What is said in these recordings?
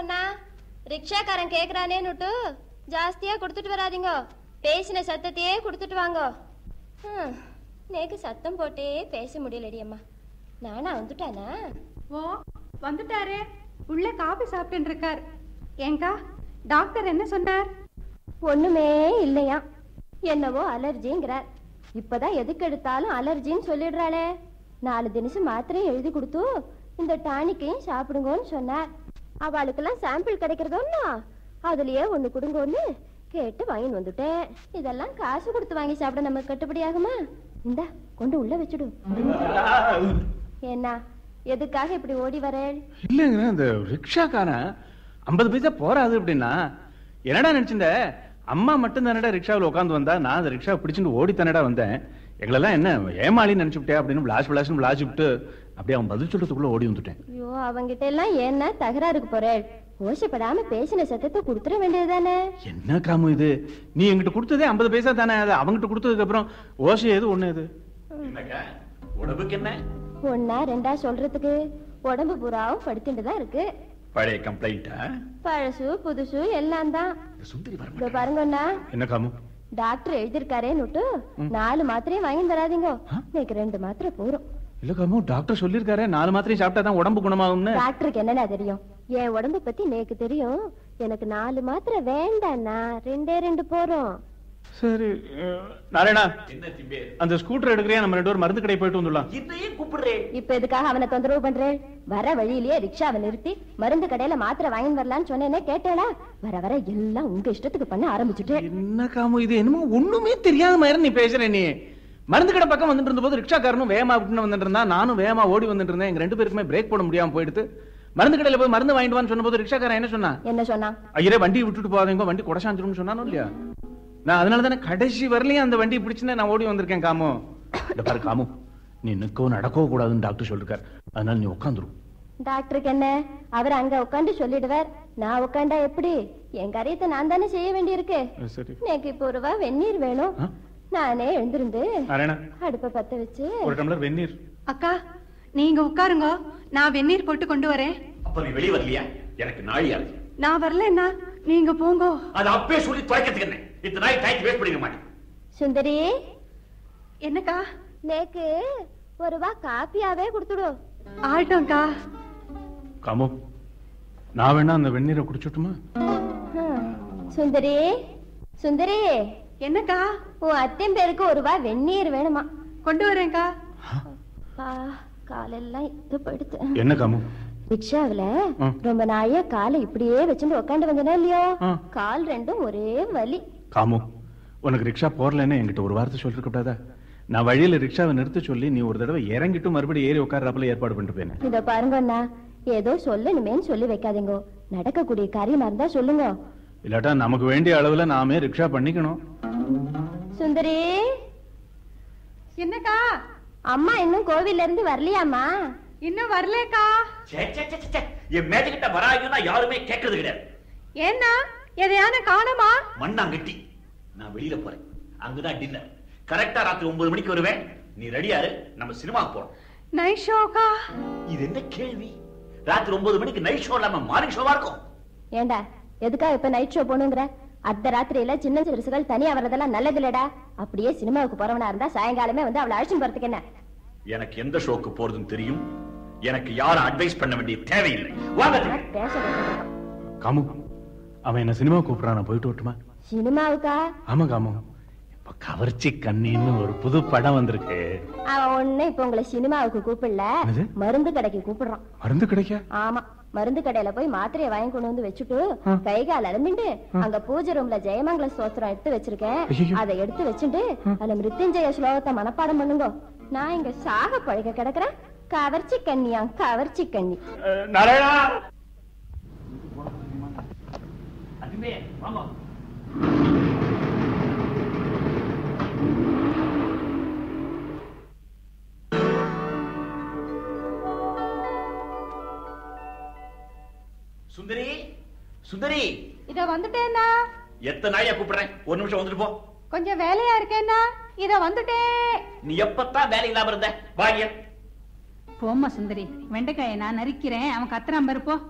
பாருங்கண்ணா ரிக்ஷாக்காரன் கேக்குறானேன்னுட்டு ஜாஸ்தியா கொடுத்துட்டு வராதீங்க பேசின சத்தத்தையே கொடுத்துட்டு வாங்க ஹம், நேக்கு சத்தம் போட்டே பேச முடியலடி அம்மா நானா வந்துட்டானா ஓ வந்துட்டாரே உள்ள காபி சாப்பிட்டு இருக்கார் ஏங்கா டாக்டர் என்ன சொன்னார் ஒண்ணுமே இல்லையா என்னவோ அலர்ஜிங்கிறார் இப்பதான் எதுக்கு எடுத்தாலும் அலர்ஜின்னு சொல்லிடுறாளே நாலு தினசம் மாத்திரையும் எழுதி கொடுத்து இந்த டானிக்கையும் சாப்பிடுங்கன்னு சொன்னார் அவளுக்கெல்லாம் சாம்பிள் கிடைக்கிறதோன்னா அதுலயே ஒண்ணு கொடுங்கன்னு கேட்டு வாங்கிட்டு வந்துட்டேன் இதெல்லாம் காசு கொடுத்து வாங்கி சாப்பிட நமக்கு கட்டுப்படி ஆகுமா இந்தா கொண்டு உள்ள வச்சுடு என்ன எதுக்காக இப்படி ஓடி வரேன் இல்லைங்க இந்த ரிக்ஷாக்காரன் ஐம்பது பைசா போறாது அப்படின்னா என்னடா நினைச்சிருந்த அம்மா மட்டும் தானடா ரிக்ஷாவில் உட்காந்து வந்தா நான் அந்த ரிக்ஷா பிடிச்சிட்டு ஓடி தானடா வந்தேன் எங்களெல்லாம் என்ன ஏமாளி நினைச்சுட்டே அப்படின்னு விளாஸ் விளாஸ்னு விளாசி விட்டு அப்படியே அவன் பதில் சொல்றதுக்குள்ள ஓடி வந்துட்டேன் ஐயோ அவங்கிட்ட எல்லாம் ஏன்னா தகராறுக்கு போறேன் ஓசைப்படாம பேசின சத்தத்தை கொடுத்துட வேண்டியதுதானே என்ன காமு இது நீ என்கிட்ட கொடுத்ததே ஐம்பது பைசா தானே அது அவங்கிட்ட கொடுத்ததுக்கு அப்புறம் ஓசை எது ஒண்ணு இது உடம்புக்கு என்ன ஒன்னா ரெண்டா சொல்றதுக்கு உடம்பு பூராவும் படுத்துட்டு தான் இருக்கு பழைய கம்ப்ளைண்டா பழசு புதுசு எல்லாம் தான் சுந்தரி வர இதோ பாருங்கண்ணா என்ன காமு டாக்டர் எழுதிருக்காரேன்னுட்டு நாலு மாத்திரையும் வாங்கி தராதீங்க இன்னைக்கு ரெண்டு மாத்திரை போறோம் இல்ல காமு டாக்டர் சொல்லியிருக்காரு நாலு மாத்திரையும் சாப்பிட்டா தான் உடம்பு குணமாகும்னு டாக்டருக்கு என்னன்னா தெரியும் என் உடம்பு பத்தி நேக்கு தெரியும் எனக்கு நாலு மாத்திரை வேண்டாண்ணா ரெண்டே ரெண்டு போறோம் சரி அஹ், நாராயணா என்ன திம்பே அந்த ஸ்கூட்டர் எடுக்கிறியா நம்ம ரெண்டு பேரும் மருந்து கடை போயிட்டு வந்துடலாம் என்னையே கூப்பிடுறே இப்ப எதுக்காக அவனை தொந்தரவு பண்றேன் வர வழியிலேயே ரிக்ஷாவை நிறுத்தி மருந்து கடையில மாத்திரை வாங்கி வரலான்னு சொன்னேனே கேட்டேடா வர வர எல்லாம் உங்க இஷ்டத்துக்கு பண்ண ஆரம்பிச்சுட்டு என்ன காமு இது என்னமோ ஒண்ணுமே தெரியாத மாதிரி நீ பேசுற நீ மருந்து கடை பக்கம் வந்துட்டு இருந்தபோது ரிக்ஷாக்காரனும் வேகமா விட்டுன்னு வந்துட்டு இருந்தா நானும் வேகமா ஓடி வந்துட்டு இருந்தேன் எங்க ரெண்டு பேருக்குமே பிரேக் போட முடியாம போயிடுது மருந்து கடையில போய் மருந்து வாங்கிட்டு வான்னு சொன்னபோது ரிக்ஷாக்காரன் என்ன சொன்னா என்ன சொன்னா ஐயரே வண்டி விட்டுட்டு போகாதீங்க வண்டி குடசாஞ்சிரும்னு சொன்னானோ இல்லையா நான் அதனால தானே கடைசி வரலையும் அந்த வண்டி பிடிச்சுன்னு நான் ஓடி வந்திருக்கேன் காமு இந்த பாரு காமு நீ நிற்கவோ நடக்கவோ கூடாதுன்னு டாக்டர் சொல்லிருக்காரு அதனால நீ உட்காந்துரும் டாக்டருக்கு என்ன அவர் அங்க உட்காந்து சொல்லிடுவார் நான் உட்காண்டா எப்படி என் காரியத்தை நான் தானே செய்ய வேண்டியிருக்கு சரி எனக்கு இப்போ ஒரு ரூபா வெந்நீர் வேணும் ஆ? நானே எழுந்திருந்து நாராயணா அடுப்பை பத்த வச்சு ஒரு டம்ளர் வெந்நீர் அக்கா நீங்க உட்காருங்க நான் வெந்நீர் போட்டு கொண்டு வரேன் அப்ப நீ வெளியே வரலையா எனக்கு நாழியா இருக்கு நான் வரலன்னா நீங்க போங்க அது அப்பே சொல்லி துவைக்கிறதுக்கு என்ன இந்த நாய் டைம் வேஸ்ட் பண்ணிக்க மாட்டேன் சுந்தரி என்னக்கா நேக்கு ஒரு ரூபா காப்பியாவே கொடுத்துடு ஆட்டோம்க்கா காமு நான் வேணா அந்த வெந்நீரை குடிச்சுட்டுமா ஹம். சுந்தரி சுந்தரி என்னக்கா உன் அத்தையும் பேருக்கு ஒரு ரூபா வெந்நீர் வேணுமா கொண்டு வரேன்க்கா பா காலெல்லாம் இது படுத்து என்ன காமு ரிக்ஷாவுல ஆ. ரொம்ப நாளையா காலை இப்படியே வச்சுட்டு உட்காந்து வந்தனா இல்லையோ ஆ. கால் ரெண்டும் ஒரே வலி காமு உனக்கு ரிக்ஷா போறலன்னு என்கிட்ட ஒரு வார்த்தை சொல்லிருக்க கூடாதா நான் வழியில ரிக்ஷாவை நிறுத்த சொல்லி நீ ஒரு தடவை இறங்கிட்டு மறுபடியும் ஏறி உட்கார்றாப்புல ஏற்பாடு பண்ணிட்டு போயினேன் இத பாருங்க அண்ணா ஏதோ சொல்லணுமேன்னு சொல்லி வைக்காதீங்க நடக்கக்கூடிய காரியமா இருந்தா சொல்லுங்க இல்லாட்டா நமக்கு வேண்டிய அளவுல நாமே ரிக்ஷா பண்ணிக்கணும் சுந்தரி என்னக்கா அம்மா இன்னும் கோவில்ல இருந்து வரலையாம்மா இன்னும் வரலக்கா சே, சே, சே, சே, சே. என் மேஜகிட்ட வராங்கன்னா யாருமே கேட்கறது கிடையாது ஏன்னா எதையான காணுமா மண்ணாங்கட்டி நான் வெளியில போறேன் அங்கதான் டின்னர் கரெக்டா ராத்திரி ஒன்பது மணிக்கு வருவேன் நீ ரெடியாரு நம்ம சினிமாக்கு போறோம் நைட் ஷோக்கா இது என்ன கேள்வி ராத்திரி ஒன்பது மணிக்கு நைட் ஷோ இல்லாம மார்னிங் ஷோவா இருக்கும் ஏண்டா எதுக்கா இப்ப நைட் ஷோ போகணுங்கிற அர்த்த ராத்திரியில சின்ன சிறுசுகள் தனியா வர்றதெல்லாம் நல்லது இல்லடா அப்படியே சினிமாவுக்கு போறவனா இருந்தா சாயங்காலமே வந்து அவளை அழைச்சிட்டு போறதுக்கு என்ன எனக்கு எந்த ஷோக்கு போறதுன்னு தெரியும் எனக்கு யாரும் அட்வைஸ் பண்ண வேண்டிய தேவையில்லை வாங்க பேச வேண்டியது. காமு அவன் என்ன சினிமா கூப்பிடுறான் நான் போயிட்டு வரட்டுமா சினிமாவுக்கா ஆமா காமு இப்ப கவர்ச்சி கண்ணின்னு ஒரு புது படம் வந்திருக்கு அவன் ஒண்ணு இப்ப உங்களை சினிமாவுக்கு கூப்பிடல என்னது? மருந்து கடைக்கு கூப்பிடுறான் மருந்து கிடைக்க ஆமா மருந்து கடையில போய் மாத்திரையை வாங்கி கொண்டு வந்து வச்சுட்டு ஆ. கை கால் அலம்பிண்டு அங்க பூஜை ரூம்ல ஜெயமங்கல ஸ்தோத்திரம் எடுத்து வச்சிருக்கேன் ஐயையோ. அதை எடுத்து வச்சுட்டு அதுல மிருத்யுஞ்சய ஸ்லோகத்தை மனப்பாடம் பண்ணுங்க நான் இங்க சாக பழக கிடக்குறேன் கவர்ச்சி கண்ணியா கவர்ச்சி கண்ணி நாராயணா அதுமே வாங்க சுந்தரி சுந்தரி இத வந்துட்டேன்னா எத்தனை நாயா கூப்பிடுறேன் ஒரு நிமிஷம் வந்துட்டு போ கொஞ்சம் வேலையா இருக்கேன்னா இத வந்துட்டேன் நீ எப்பத்தான் வேலை இல்லாம இருந்த வாங்க போம்மா சுந்தரி வெண்டைக்காயை நான் நறுக்கிறேன் அவன் கத்துறான் பாரு போ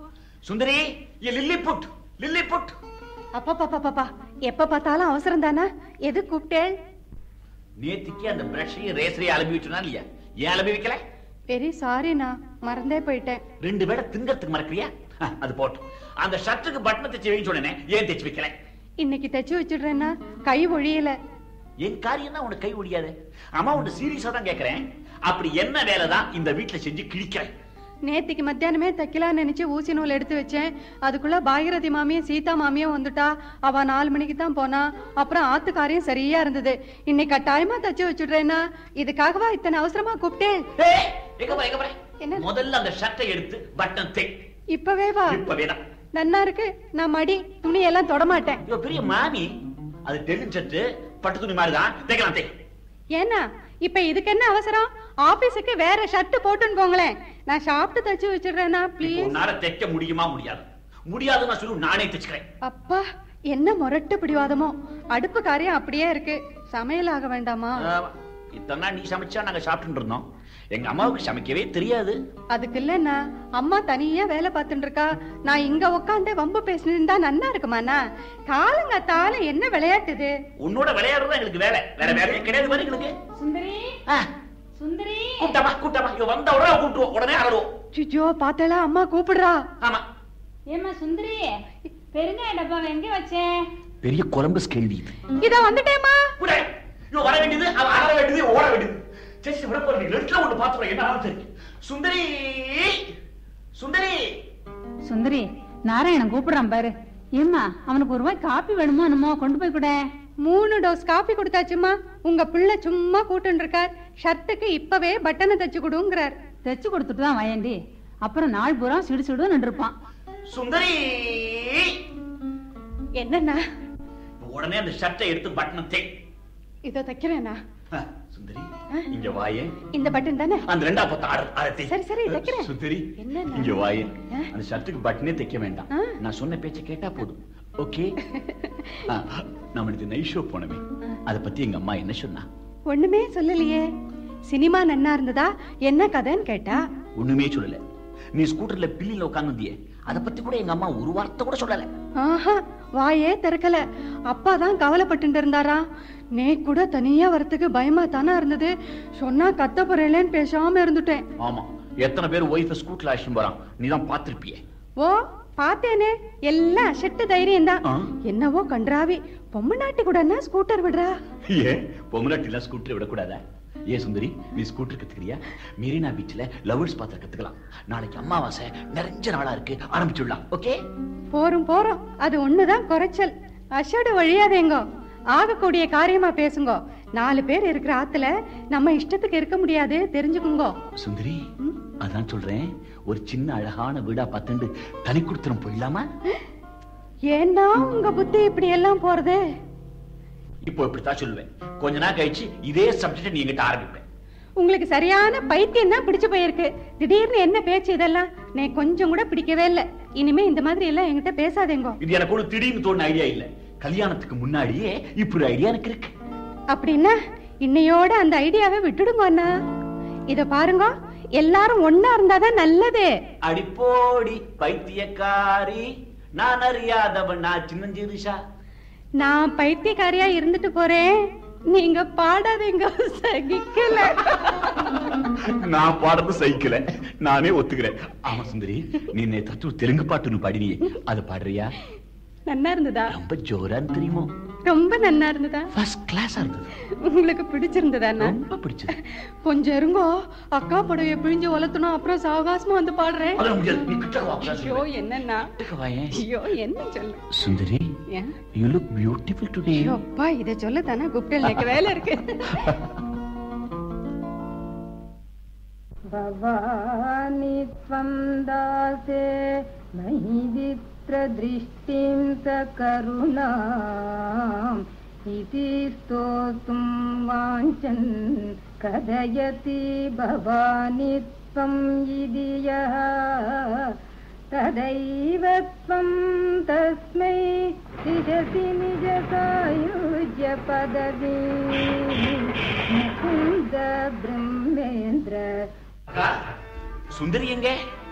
சுந்தரி ஏ லில்லி புட் லில்லி புட் அப்பா பாப்பா பாப்பா எப்ப பார்த்தாலும் அவசரம் தானா எது கூப்பிட்டேன் நேத்திக்கு அந்த பிரஷையும் ரேசரையும் அலம்பி வச்சுனா இல்லையா ஏன் அலம்பி வைக்கல வெரி சாரிண்ணா மறந்தே போயிட்டேன் ரெண்டு பேரை திங்கறதுக்கு மறக்கறியா ஆ, அது போட்டும் அந்த ஷர்ட்டுக்கு பட்டனை தைச்சு வைன்னு சொன்னேனே ஏன் தைச்சு வைக்கல இன்னைக்கு தைச்சு வச்சிடுறேன்னா கை ஒழியல என் காரியம் தான் உனக்கு கை ஒடியாது அம்மா உன்னை சீரியஸா தான் கேக்குறேன் அப்படி என்ன வேலை தான் இந்த வீட்டுல செஞ்சு கிழிக்கிறேன் நேத்திக்கு மத்தியானமே தைக்கலாம்னு நினைச்சு ஊசி நூல் எடுத்து வச்சேன் அதுக்குள்ள பாகிரதி மாமியும் சீதா மாமியும் வந்துட்டா அவ நாலு மணிக்கு தான் போனா அப்புறம் ஆத்துக்காரியும் சரியா இருந்தது இன்னைக்கு கட்டாயமா தச்சு வச்சுடுறேன்னா இதுக்காகவா இத்தனை அவசரமா கூப்பிட்டேன் ஏய், எங்க போற எங்க போற என்ன? முதல்ல அந்த ஷர்ட்டை எடுத்து பட்டன் தை இப்பவே வா இப்பவே தான் நன்னா இருக்கு நான் மடி துணி எல்லாம் தொட மாட்டேன் ஐயோ பெரிய மாமி அது டெலின் ஷர்ட் பட்டு துணி மாதிரி தான் தைக்கலாம் தை ஏன்னா இப்ப இதுக்கு என்ன அவசரம் ஆபீஸுக்கு வேற ஷர்ட் போட்டுன்னு போங்களேன் நான் சாப்பிட்டு தச்சு வச்சிடுறேன்னா இப்போ ப்ளீஸ் உன்னால தைக்க முடியுமா முடியாது முடியாதுன்னு சொல்லு நானே தைச்சுக்கிறேன் அப்பா என்ன முரட்டு பிடிவாதமோ அடுப்பு காரியம் அப்படியே இருக்கு சமையல் ஆக வேண்டாமா ஆமா. இத்தனை நாள் நீ சமைச்சா நாங்க சாப்பிட்டு இருந்தோம் எங்க அம்மாவுக்கு சமைக்கவே தெரியாது அதுக்கு இல்லன்னா அம்மா தனியா வேலை பார்த்துட்டு இருக்கா நான் இங்க உட்காந்து வம்பு பேசினிருந்தா நன்னா இருக்குமாண்ணா காலங்காத்தால என்ன விளையாட்டுது உன்னோட விளையாடுறது எங்களுக்கு வேலை வேற வேலையே கிடையாது பாரு எங்களுக்கு சுந்தரி ஆ, சுந்தரி கூப்பிட்டாமா கூப்பிட்டாமா இவ வந்த உடனே கூப்பிட்டுருவோம் உடனே அலறுவோம் சுஜோ பார்த்தல அம்மா கூப்பிடுறா ஆமா ஏம்மா சுந்தரி பெருங்காய டப்பாவை எங்க வச்சேன் பெரிய கொலம்பஸ் கேள்வி இது இதோ வந்துட்டேம்மா கூட இவன் வர வேண்டியது அவன் அற வேண்டியது இவன் ஓட வேண்டியது சரி சரி விட போறீங்க ரெண்டுல ஒண்ணு பாத்துறோம் என்ன ஆகும் சரி சுந்தரி சுந்தரி சுந்தரி நாராயணன் கூப்பிடுறான் பாரு ஏம்மா அவனுக்கு ஒரு ரூபாய் காப்பி வேணுமோ என்னமோ கொண்டு போய் கூட மூணு டோஸ் காபி கொடுத்தாச்சுமா உங்க பிள்ளை சும்மா கூட்டுன்னு இருக்கார் ஷர்ட்டுக்கு இப்பவே பட்டனை தச்சு கொடுங்கிறார் தைச்சு கொடுத்துட்டு தான் வயண்டி அப்புறம் நாள் பூரா சிடு சிடு நின்றுப்பான் சுந்தரி என்னண்ணா இப்ப உடனே அந்த ஷர்ட்டை எடுத்து பட்டனை தே இதோ தைக்கிறேண்ணா ஆ, சுந்தரி இங்க வாயே இந்த பட்டன் தானே அந்த ரெண்டா பத்து ஆர்டர் ஆரத்தி சரி, சரி, தைக்கிறேன். சுந்தரி என்னண்ணா? இங்க வாயே ஆ? அந்த ஷர்ட்டுக்கு பட்டனே தைக்க வேண்டாம் ஆ? நான் சொன்ன பேச்ச கேட்டா போதும் ஓகே நாம இது நைட் ஷோ போனமே அத பத்தி எங்க அம்மா என்ன சொன்னா ஒண்ணுமே சொல்லலையே சினிமா நன்னா இருந்ததா என்ன கதைன்னு கேட்டா ஒண்ணுமே சொல்லல நீ ஸ்கூட்டர்ல பில்லில உட்கார்ந்தியே அத பத்தி கூட எங்க அம்மா ஒரு வார்த்தை கூட சொல்லல ஆஹா வாயே திறக்கல அப்பா தான் கவலைப்பட்டு இருந்தாரா நே கூட தனியா வரத்துக்கு பயமா தானே இருந்தது சொன்னா கத்த போறேன்னு பேசாம இருந்துட்டேன் ஆமா எத்தனை பேர் ஒய்ஃப ஸ்கூட்டர்ல அழைச்சிட்டு போறான் நீ தான் பாத்திருப்பியே ஓ பார்த்தேனே எல்லாம் அசட்டு தைரியம் தான் ஆ? என்னவோ கன்றாவி பொம்மை நாட்டு கூட ஸ்கூட்டர் விடுறா ஏன் பொம்மராட்டி ஸ்கூட்டர் விடக்கூடாதா ஏ சுந்தரி நீ ஸ்கூட்டர் கத்துக்கிறியா மெரினா பீச்ல லவர்ஸ் பாத்திர கத்துக்கலாம் நாளைக்கு அமாவாசை நிறைஞ்ச நாளா இருக்கு ஆரம்பிச்சுடலாம் ஓகே போரும் போறோம் அது ஒண்ணுதான் குறைச்சல் அஷடு வழியாதேங்கோ ஆகக்கூடிய காரியமா பேசுங்கோ நாலு பேர் இருக்கிற ஆத்துல நம்ம இஷ்டத்துக்கு இருக்க முடியாது தெரிஞ்சுக்குங்கோ சுந்தரி அதான் சொல்றேன் ஒரு சின்ன அழகான வீடா பார்த்துண்டு தனி கொடுத்துரும் போயிடலாமா ஏன்னா உங்க புத்தி இப்படி எல்லாம் போறது இப்போ இப்படித்தான் சொல்லுவேன் கொஞ்ச நாள் கழிச்சு இதே சப்ஜெக்ட் நீ எங்கிட்ட ஆரம்பிப்பேன் உங்களுக்கு சரியான பைத்தியம் தான் பிடிச்சு போயிருக்கு திடீர்னு என்ன பேச்சு இதெல்லாம் நீ கொஞ்சம் கூட பிடிக்கவே இல்ல இனிமே இந்த மாதிரி எல்லாம் என்கிட்ட பேசாதேங்கோ இது எனக்கு ஒரு திடீர்னு தோணுன ஐடியா இல்ல கல்யாணத்துக்கு முன்னாடியே இப்படி ஐடியா எனக்கு இருக்கு அப்படின்னா இன்னையோட அந்த ஐடியாவை விட்டுடுங்க அண்ணா இத பாருங்க எல்லாரும் ஒன்னா இருந்தாதான் நல்லது அடிப்போடி பைத்தியக்காரி நான் அறியாதவன் நான் சின்னஞ்சிறுஷா நான் பைத்தியக்காரியா இருந்துட்டு போறேன் நீங்க பாடாதீங்க சகிக்கல நான் பாடுறது சைக்கிள நானே ஒத்துக்கிறேன் ஆமா சுந்தரி நீ நேற்று தெலுங்கு பாட்டுன்னு பாடினியே அது பாடுறியா நன்னா இருந்ததா ரொம்ப ஜோரான்னு தெரியுமோ ரொம்ப நன்னா இருந்ததா ஃபர்ஸ்ட் கிளாஸா இருந்தது உங்களுக்கு பிடிச்சிருந்ததா அண்ணா? ரொம்ப பிடிச்சது கொஞ்சம் இருங்கோ அக்கா புடவைய பிழிஞ்சு வளர்த்தணும் அப்புறம் சாவகாசமா வந்து பாடுறேன் அதெல்லாம் முடியாது நீ கிட்ட வா ஐயோ என்னன்னா கிட்டக்க வாயேன் ஐயோ என்ன சொல்லு சுந்தரி ஏன்? யூ லுக் பியூட்டிஃபுல் டுடே ஐயோ, அப்பா இத சொல்ல தானே கூப்பிட்டு எனக்கு வேலை இருக்கு भवानि त्वं दासे मयि वित्रदृष्टिं स करुणाम् इति स्तोतुं वाञ्छन् कथयति भवानि त्वं यदि यः तदैव त्वं तस्मै दिशसि निजसायुज्य पदवी मुकुन्द ब्रह्मेन्द्र சுந்தரி எங்க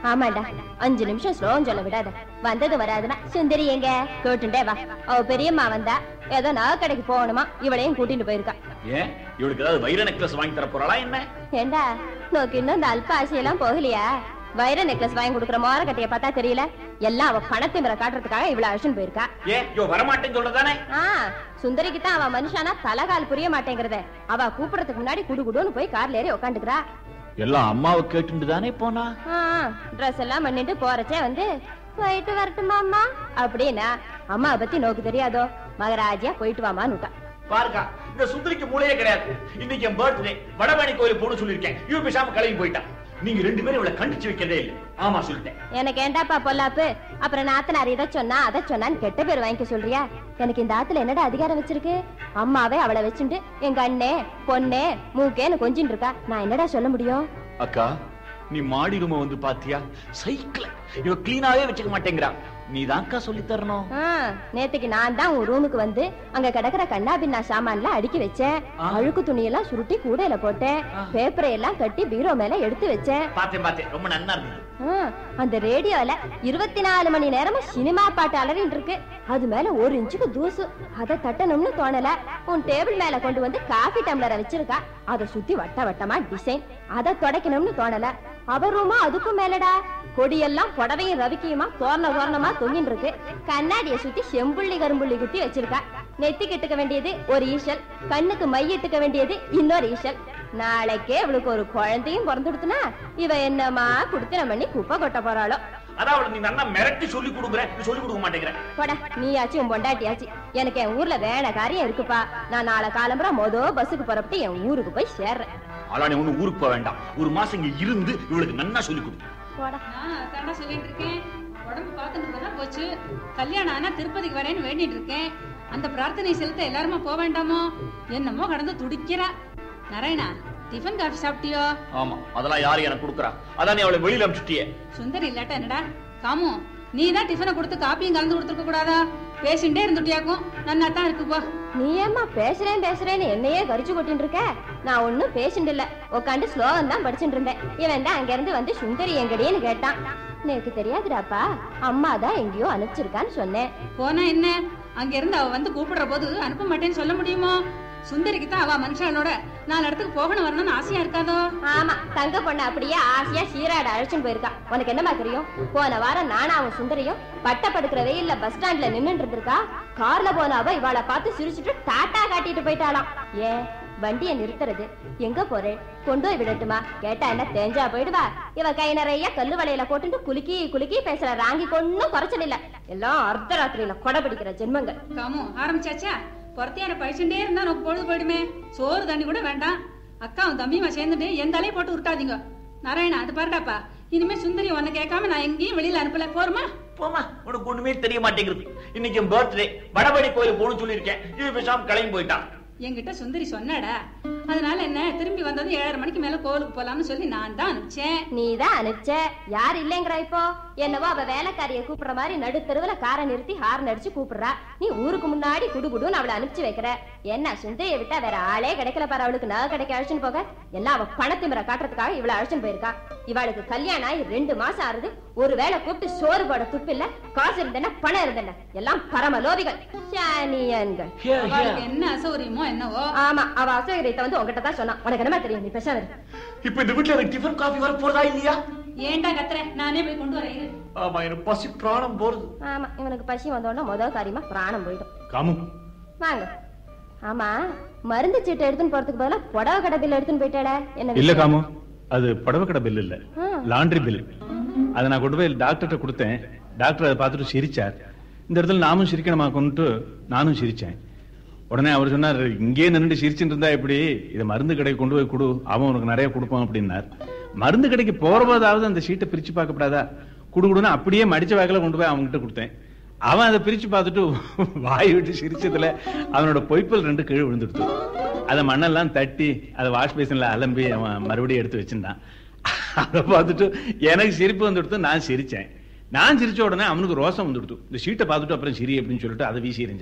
ஆமாண்டா அஞ்சு நிமிஷம் ஸ்லோகம் சொல்ல விடாத வந்தது வராதுன்னா சுந்தரி எங்க கேட்டுண்டே வா அவ பெரியம்மா வந்தா ஏதோ நகை கடைக்கு போகணுமா இவளையும் கூட்டிட்டு போயிருக்கா ஏன் இவளுக்கு ஏதாவது வைர நெக்லஸ் வாங்கி தர போறாளா என்ன ஏண்டா நோக்கு இன்னும் இந்த அல்ப ஆசையெல்லாம் போகலையா வைர நெக்லஸ் வாங்கி கொடுக்குற மோர கட்டைய பார்த்தா தெரியல எல்லாம் அவ பணத்திமிர காட்டுறதுக்காக இவ்வளவு அழைச்சுன்னு போயிருக்கா ஏன் இவ வரமாட்டேன்னு சொல்றதானே ஆ சுந்தரிக்கு தான் அவ மனுஷானா தலகால் புரிய மாட்டேங்கிறத அவ கூப்பிடறதுக்கு முன்னாடி குடு குடுன்னு போய் கார்ல ஏறி உக்காந்துக்கிறா எல்லாம் அம்மாவை கேட்டுட்டு தானே போனா ட்ரெஸ் எல்லாம் பண்ணிட்டு போறச்சே வந்து போயிட்டு வரட்டுமா அம்மா அப்படின்னா அம்மாவை பத்தி நோக்கு தெரியாதோ மகராஜியா போயிட்டு வாமான்னு விட்டா பாருக்கா இந்த சுந்தரிக்கு மூளையே கிடையாது இன்னைக்கு என் பர்த்டே வடமணி கோயில் போட சொல்லிருக்கேன் இவ பேசாம கிளம்பி போயிட்டான் நீங்க ரெண்டு பேரும் இவளை கண்டிச்சு வைக்கிறதே இல்ல ஆமா சொல்லிட்டேன் எனக்கு ஏண்டாப்பா பொல்லாப்பு அப்புறம் நாத்தனார் இதை சொன்னா அதை சொன்னான்னு கெட்ட பேர் வாங்கிக்க சொல்றியா எனக்கு இந்த ஆத்துல என்னடா அதிகாரம் வச்சிருக்கு அம்மாவே அவளை வச்சுட்டு எங்க அண்ணே பொண்ணே மூக்கேன்னு கொஞ்சின்னு இருக்கா நான் என்னடா சொல்ல முடியும் அக்கா நீ மாடி ரூம வந்து பாத்தியா சைக்கிள் இவ கிளீனாவே வச்சுக்க மாட்டேங்கிறா நீ தான்க்கா சொல்லி தரணும் ஆ, நேத்துக்கு நான் தான் உன் ரூமுக்கு வந்து அங்க கிடக்குற கண்ணா பின்னா சாமான்லாம் அடுக்கி வச்சேன் ஆ. அழுக்கு துணியெல்லாம் சுருட்டி கூடையில போட்டேன் ஆ. பேப்பரை எல்லாம் கட்டி பீரோ மேல எடுத்து வச்சேன் பார்த்தேன் பார்த்தேன் ரொம்ப நன்னா இருந்தது ஆ, அந்த ரேடியோல இருபத்தி நாலு மணி நேரமும் சினிமா பாட்டு அலறிட்டு இருக்கு அது மேல ஒரு இன்ச்சுக்கு தூசு அதை தட்டணும்னு தோணல உன் டேபிள் மேல கொண்டு வந்து காஃபி டம்ளரை வச்சிருக்கா அதை சுத்தி வட்ட வட்டமா டிசைன் அதை துடைக்கணும்னு தோணல அவ ரூமா அதுக்கும் மேலடா கொடியெல்லாம் புடவையும் ரவிக்கையுமா தோரண தோரணமா தொங்கின்னு இருக்கு கண்ணாடியை சுத்தி செம்புள்ளி கரும்புள்ளி குத்தி வச்சிருக்கா நெத்திக்கு இட்டுக்க வேண்டியது ஒரு ஈசல் கண்ணுக்கு மையிட்டுக்க வேண்டியது இன்னொரு ஈசல் நாளைக்கே அவளுக்கு ஒரு குழந்தையும் பிறந்துடுத்துனா இவ என்னமா குடுத்தின பண்ணி குப்பை கொட்ட போறாளோ அதான் அவளை நீ நல்லா மிரட்டி சொல்லி கொடுக்குற நீ சொல்லி கொடுக்க மாட்டேங்கிற போடா நீயாச்சும் உன் பொண்டாட்டியாச்சு எனக்கு என் ஊர்ல வேண காரியம் இருக்குப்பா நான் நாளை காலம்புற மொத பஸ்ஸுக்கு புறப்பட்டு என் ஊருக்கு போய் சேர்றேன் ஆனா நீ ஒண்ணு ஊருக்கு போக வேண்டாம் ஒரு மாசம் இங்க இருந்து இவளுக்கு நன்னா சொல்லி கொடு போடா நான் அதான்டா சொல்லிட்டு இருக்கேன் உடம்பு பார்த்துட்டு போனா போச்சு கல்யாணம் ஆனா திருப்பதிக்கு வரேன்னு வேண்டிட்டு இருக்கேன் அந்த பிரார்த்தனை செலுத்த எல்லாருமா போக வேண்டாமோ என்னமோ கடந்து துடிக்கிறா நாராயணா டிஃபன் காஃபி சாப்பிட்டியோ ஆமா அதெல்லாம் யாரு எனக்கு கொடுக்குறா அதான் நீ அவளை வெளியில அனுப்பிச்சிட்டியே சுந்தரி இல்லாட்டா என்னடா காமு நீ தான் டிஃபனை கொடுத்து காப்பியும் கலந்து கொடுத்துருக்க கூடாதா பேசிண்டே இருந்துட்டியாக்கும் நன்னா தான் இருக்கு போ நீ ஏம்மா பேசுறேன் பேசுறேன்னு என்னையே கரிச்சு கொட்டின்னு இருக்க நான் ஒண்ணும் பேசிட்டு இல்ல உட்காந்து ஸ்லோகம் தான் படிச்சுட்டு இருந்தேன் இவன் தான் அங்க இருந்து வந்து சுந்தரி எங்கடின்னு கேட்டான் எனக்கு தெரியாதுடாப்பா அம்மா தான் எங்கேயோ அனுப்பிச்சிருக்கான்னு சொன்னேன் போனா என்ன அங்க இருந்து அவ வந்து கூப்பிடுற போது அனுப்ப மாட்டேன்னு சொல்ல முடியுமோ சுந்தரிக்கு தான் அவ மனுஷனோட நாலு இடத்துக்கு போகணும் வரணும்னு ஆசையா இருக்காதோ ஆமா தங்க பொண்ணு அப்படியே ஆசையா சீராட அழைச்சுன்னு போயிருக்கா உனக்கு என்னமா தெரியும் போன வாரம் நானும் அவன் சுந்தரியும் பட்ட படுக்கிற வெயில்ல பஸ் ஸ்டாண்ட்ல நின்னுட்டு இருந்திருக்கா கார்ல போன அவ இவாளை பார்த்து சிரிச்சுட்டு டாட்டா காட்டிட்டு போயிட்டாளாம் ஏன் வண்டியை நிறுத்துறது எங்க போறேன் கொண்டு போய் விடட்டுமா கேட்டா என்ன தேஞ்சா போயிடுவா இவ கை நிறைய கல்லு வலையில போட்டுட்டு குலுக்கி குலுக்கி பேசுற ராங்கி கொன்னும் குறைச்சல் இல்ல எல்லாம் அர்த்தராத்திரியில கொடை பிடிக்கிற ஜென்மங்கள் காமு ஆரம்பிச்சாச்சா பொறத்தையார பழிச்சுட்டே இருந்தா நமக்கு பொழுது போயிடுமே சோறு தண்ணி கூட வேண்டாம் அக்காவும் தம்பியுமா சேர்ந்துட்டு எந்த அலையை போட்டு உருட்டாதீங்க நாராயணா அது பாருடாப்பா இனிமே சுந்தரி உன்னை கேட்காம நான் எங்கேயும் வெளியில அனுப்பல போருமா போமா உனக்கு ஒண்ணுமே தெரிய மாட்டேங்குது இன்னைக்கு என் பர்த்டே வடபடி கோயில் போகணும்னு சொல்லியிருக்கேன் இவ பேசாம கிளம்பி போயிட்டான் என்கிட்ட சுந்தரி சொன்னாடா அதனால என்ன திரும்பி வந்ததும் ஏழரை மணிக்கு மேல கோவிலுக்கு போலாம்னு சொல்லி நான் தான் அனுப்பிச்சேன் நீதான் அனுப்பிச்ச யார் இல்லைங்கிற இப்போ என்னவோ அவ வேலைக்காரிய கூப்பிடுற மாதிரி நடுத்தருவுல காரை நிறுத்தி ஹார்ன் அடிச்சு கூப்பிடுறா நீ ஊருக்கு முன்னாடி குடுகுடுன்னு அவளை அனுப்பிச்சு வைக்கிற என்ன சுந்தரியை விட்டா வேற ஆளே கிடைக்கல பாரு அவளுக்கு நகை கிடைக்க அழைச்சுன்னு போக எல்லாம் அவ பணத்திமிர காட்டுறதுக்காக இவளை அழைச்சுன்னு போயிருக்கா இவளுக்கு கல்யாணம் ஆகி ரெண்டு மாசம் ஆறுது ஒரு வேளை கூப்பிட்டு சோறு போட துப்பு இல்ல காசு இருந்தன பணம் இருந்தன எல்லாம் பரம லோபிகள் சானியன்கள் அவளுக்கு என்ன அசௌரியமோ என்னவோ ஆமா அவ அசோகரியத்தை வந்து உங்ககிட்ட தான் சொன்னா உனக்கு என்னமா தெரியும் நீ பேசாம இரு. இப்ப இந்த வீட்டுல எனக்கு டிஃபன் காஃபி வர போறதா இல்லையா ஏன்டா கத்துற நானே போய் கொண்டு வரேன் இரு. ஆமா எனக்கு பசி பிராணம் போறது ஆமா இவனுக்கு பசி வந்தோடனே முதல் காரியமா பிராணம் போயிடும் காமு வாங்க ஆமா மருந்து சீட்டை எடுத்துன்னு போறதுக்கு பதிலா புடவை கடை பில் எடுத்துன்னு போயிட்டாடா என்ன இல்ல விஷயம்? காமு அது புடவை கடை பில் இல்ல ஆ. லாண்ட்ரி பில் அதை நான் கொண்டு போய் டாக்டர்கிட்ட கொடுத்தேன் டாக்டர் அதை பார்த்துட்டு சிரிச்சார் இந்த இடத்துல நாமும் சிரிக்கணுமா கொண்டு நானும் சிரிச்சேன் உடனே அவர் சொன்னார் இங்கே நின்று சிரிச்சுட்டு இருந்தா எப்படி இதை மருந்து கடைக்கு கொண்டு போய் கொடு அவன் உனக்கு நிறைய கொடுப்பான் அப்படின்னார் மருந்து கடைக்கு போறபோதாவது அந்த சீட்டை பிரிச்சு பார்க்கப்படாதா குடு குடுன்னு அப்படியே மடிச்ச வாக்கில கொண்டு போய் அவன்கிட்ட கொடுத்தேன் அவன் அதை பிரிச்சு பார்த்துட்டு வாய் விட்டு சிரிச்சதுல அவனோட பொய்ப்பல் ரெண்டு கீழே விழுந்துடுத்து அதை மண்ணெல்லாம் தட்டி அதை வாஷ் பேசின்ல அலம்பி அவன் மறுபடியும் எடுத்து வச்சிருந்தான் அதை பார்த்துட்டு எனக்கு சிரிப்பு வந்துடுத்து நான் சிரிச்சேன் நான் சிரிச்ச உடனே அவனுக்கு ரோசம் வந்துடுத்து இந்த சீட்டை பார்த்துட்டு அப்புறம் சிரி அப்படின்னு சொல்லிட்டு அதை வீசி எறிஞ்சான்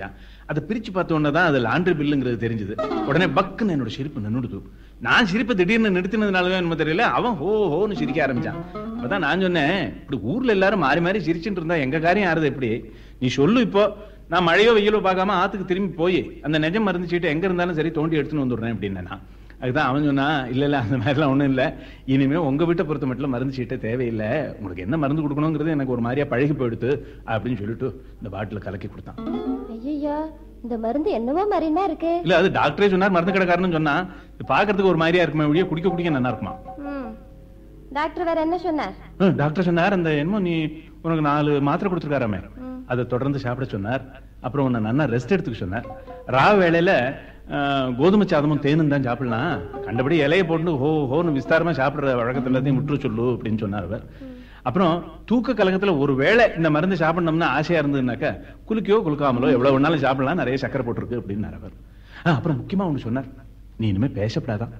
அதை பிரிச்சு பார்த்த உடனே தான் அது லாண்ட்ரி பில்லுங்கிறது தெரிஞ்சது உடனே பக்குன்னு என்னோட சிரிப்பு நின்னுடுது நான் சிரிப்பை திடீர்னு நிறுத்தினதுனாலவே என்னமோ தெரியல அவன் ஹோ ஹோன்னு சிரிக்க ஆரம்பிச்சான் அப்பதான் நான் சொன்னேன் இப்படி ஊர்ல எல்லாரும் மாறி மாறி சிரிச்சுட்டு இருந்தா எங்க காரியம் ஆறுது எப்படி நீ சொல்லு இப்போ நான் மழையோ வெயிலோ பார்க்காம ஆத்துக்கு திரும்பி போய் அந்த நெஜம் மருந்து சீட்டை எங்க இருந்தாலும் சரி தோண்டி எடுத்துன்னு வந்துடுறேன் அப்படின்னு நான் அதுதான் அவன் சொன்னா இல்ல இல்ல அந்த மாதிரிலாம் ஒண்ணும் இல்ல இனிமே உங்க வீட்டை பொறுத்த மட்டும் மருந்து சீட்டே தேவையில்லை உங்களுக்கு என்ன மருந்து கொடுக்கணுங்கிறது எனக்கு ஒரு மாதிரியா பழகி போயிடுத்து அப்படின்னு சொல்லிட்டு இந்த பாட்டில கலக்கி கொடுத்தான் ஐயோ இந்த மருந்து என்னவோ மாதிரினா இருக்கு இல்ல அது டாக்டரே சொன்னார் மருந்து கடைக்காரன்னு சொன்னா இது பாக்குறதுக்கு ஒரு மாதிரியா இருக்குமே ஒழிய குடிக்க குடிக்க நல்லா இருக்குமா ம். டாக்டர் வேற என்ன சொன்னார் ஹம், டாக்டர் சொன்னார் அந்த என்னமோ நீ உனக்கு நாலு மாத்திரை கொடுத்துருக்காராமே அதை தொடர்ந்து சாப்பிட சொன்னார் அப்புறம் உன்னை நல்லா ரெஸ்ட் எடுத்துக்க சொன்னார் ராவ வேளையில ஆஹ், கோதுமை சாதமும் தேனும் தான் சாப்பிடலாம் கண்டபடி இலையை போட்டு ஹோ ஹோன்னு விஸ்தாரமா சாப்பிடுற வழக்கத்துல எல்லாத்தையும் முற்று சொல்லு அப்படின்னு சொன்னார் அவர் அப்புறம் தூக்க கலகத்துல ஒரு வேளை இந்த மருந்து சாப்பிடணும்னா ஆசையா இருந்ததுனாக்கா குலுக்கியோ குலுக்காமலோ எவ்வளவு வேணாலும் சாப்பிடலாம் நிறைய சக்கரை போட்டிருக்கு அப்படின்னாரு அவர் ஆ, அப்புறம் முக்கியமா ஒண்ணு சொன்னார் நீ இனிமே பேசப்படாதான்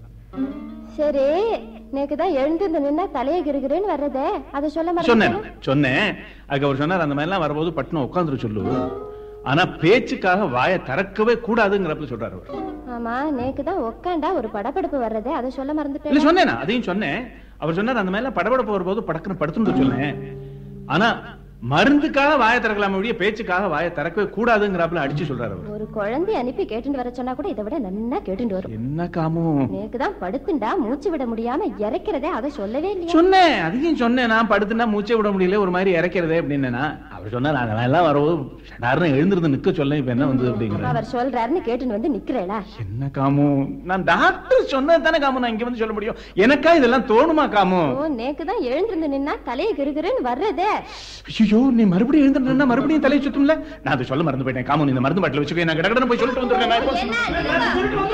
சரி நேக்கு தான் எழுந்து நின்னா தலையை கிருகிறேன்னு வர்றதே அதை சொல்ல சொன்னேன் மறந்துட்டேன் சொன்னேன் அதுக்கு அவர் சொன்னார் அந்த மாதிரிலாம் வரும்போது பட்டுன்னு உட்காந்துரு சொல்லு ஆனா பேச்சுக்காக வாயை திறக்கவே கூடாதுங்கிறப்ப சொல்றாரு அவர் ஆமா நேக்கு தான் உக்காண்டா ஒரு படபடப்பு வர்றதே அதை சொல்ல இல்ல மறந்துட்டேன் சொன்னேன் அதையும் சொன்னேன் அவர் சொன்னார் அந்த மாதிரிலாம் படபடப்பு வரும்போது படக்குன்னு படுத்துன்னு சொன்னேன் ஆனா மருந்துக்காக வாயை திறக்கலாம ஒழிய பேச்சுக்காக வாயை திறக்கவே கூடாதுங்கிறாப்புல அடிச்சு சொல்றாரு அவர் ஒரு குழந்தை அனுப்பி கேட்டுட்டு வர சொன்னா கூட இதை விட நன்னா கேட்டுட்டு வரும் என்ன காமோ நேக்கு தான் படுத்துண்டா மூச்சு விட முடியாம இறக்கிறதே அதை சொல்லவே இல்லையா சொன்னேன் அதையும் சொன்னேன் நான் படுத்துனா மூச்சே விட முடியல ஒரு மாதிரி இறக்கிறதே அப்படின்னா அவர் சொன்னார் அதெல்லாம் எல்லாம் வரும்போது ஷடார்னு எழுந்திருந்து நிக்க சொல்ல இப்ப என்ன வந்து அப்படிங்கிற அவர் சொல்றாருன்னு கேட்டுன்னு வந்து நிக்கிறேளா என்ன காமு நான் டாக்டர் சொன்னது தானே காமு நான் இங்க வந்து சொல்ல முடியும் எனக்கா இதெல்லாம் தோணுமா காமு ஓ நேக்கு தான் எழுந்திருந்து நின்னா தலையை கிருகிறேன்னு வர்றதே ஐயோ நீ மறுபடியும் எழுந்துட்டா மறுபடியும் தலையை சுத்தும்ல நான் அதை சொல்ல மறந்து போயிட்டேன் காமு நீ இந்த மருந்து பாட்டில் வச்சுக்கோ நான் கடகடன்னு போய் சொல்லிட்டு வந்துடுறேன் நான் இப்போ.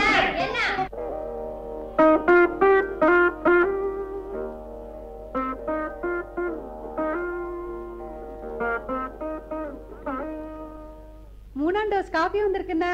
மூணாம் டோஸ் காஃபி வந்திருக்குண்ணா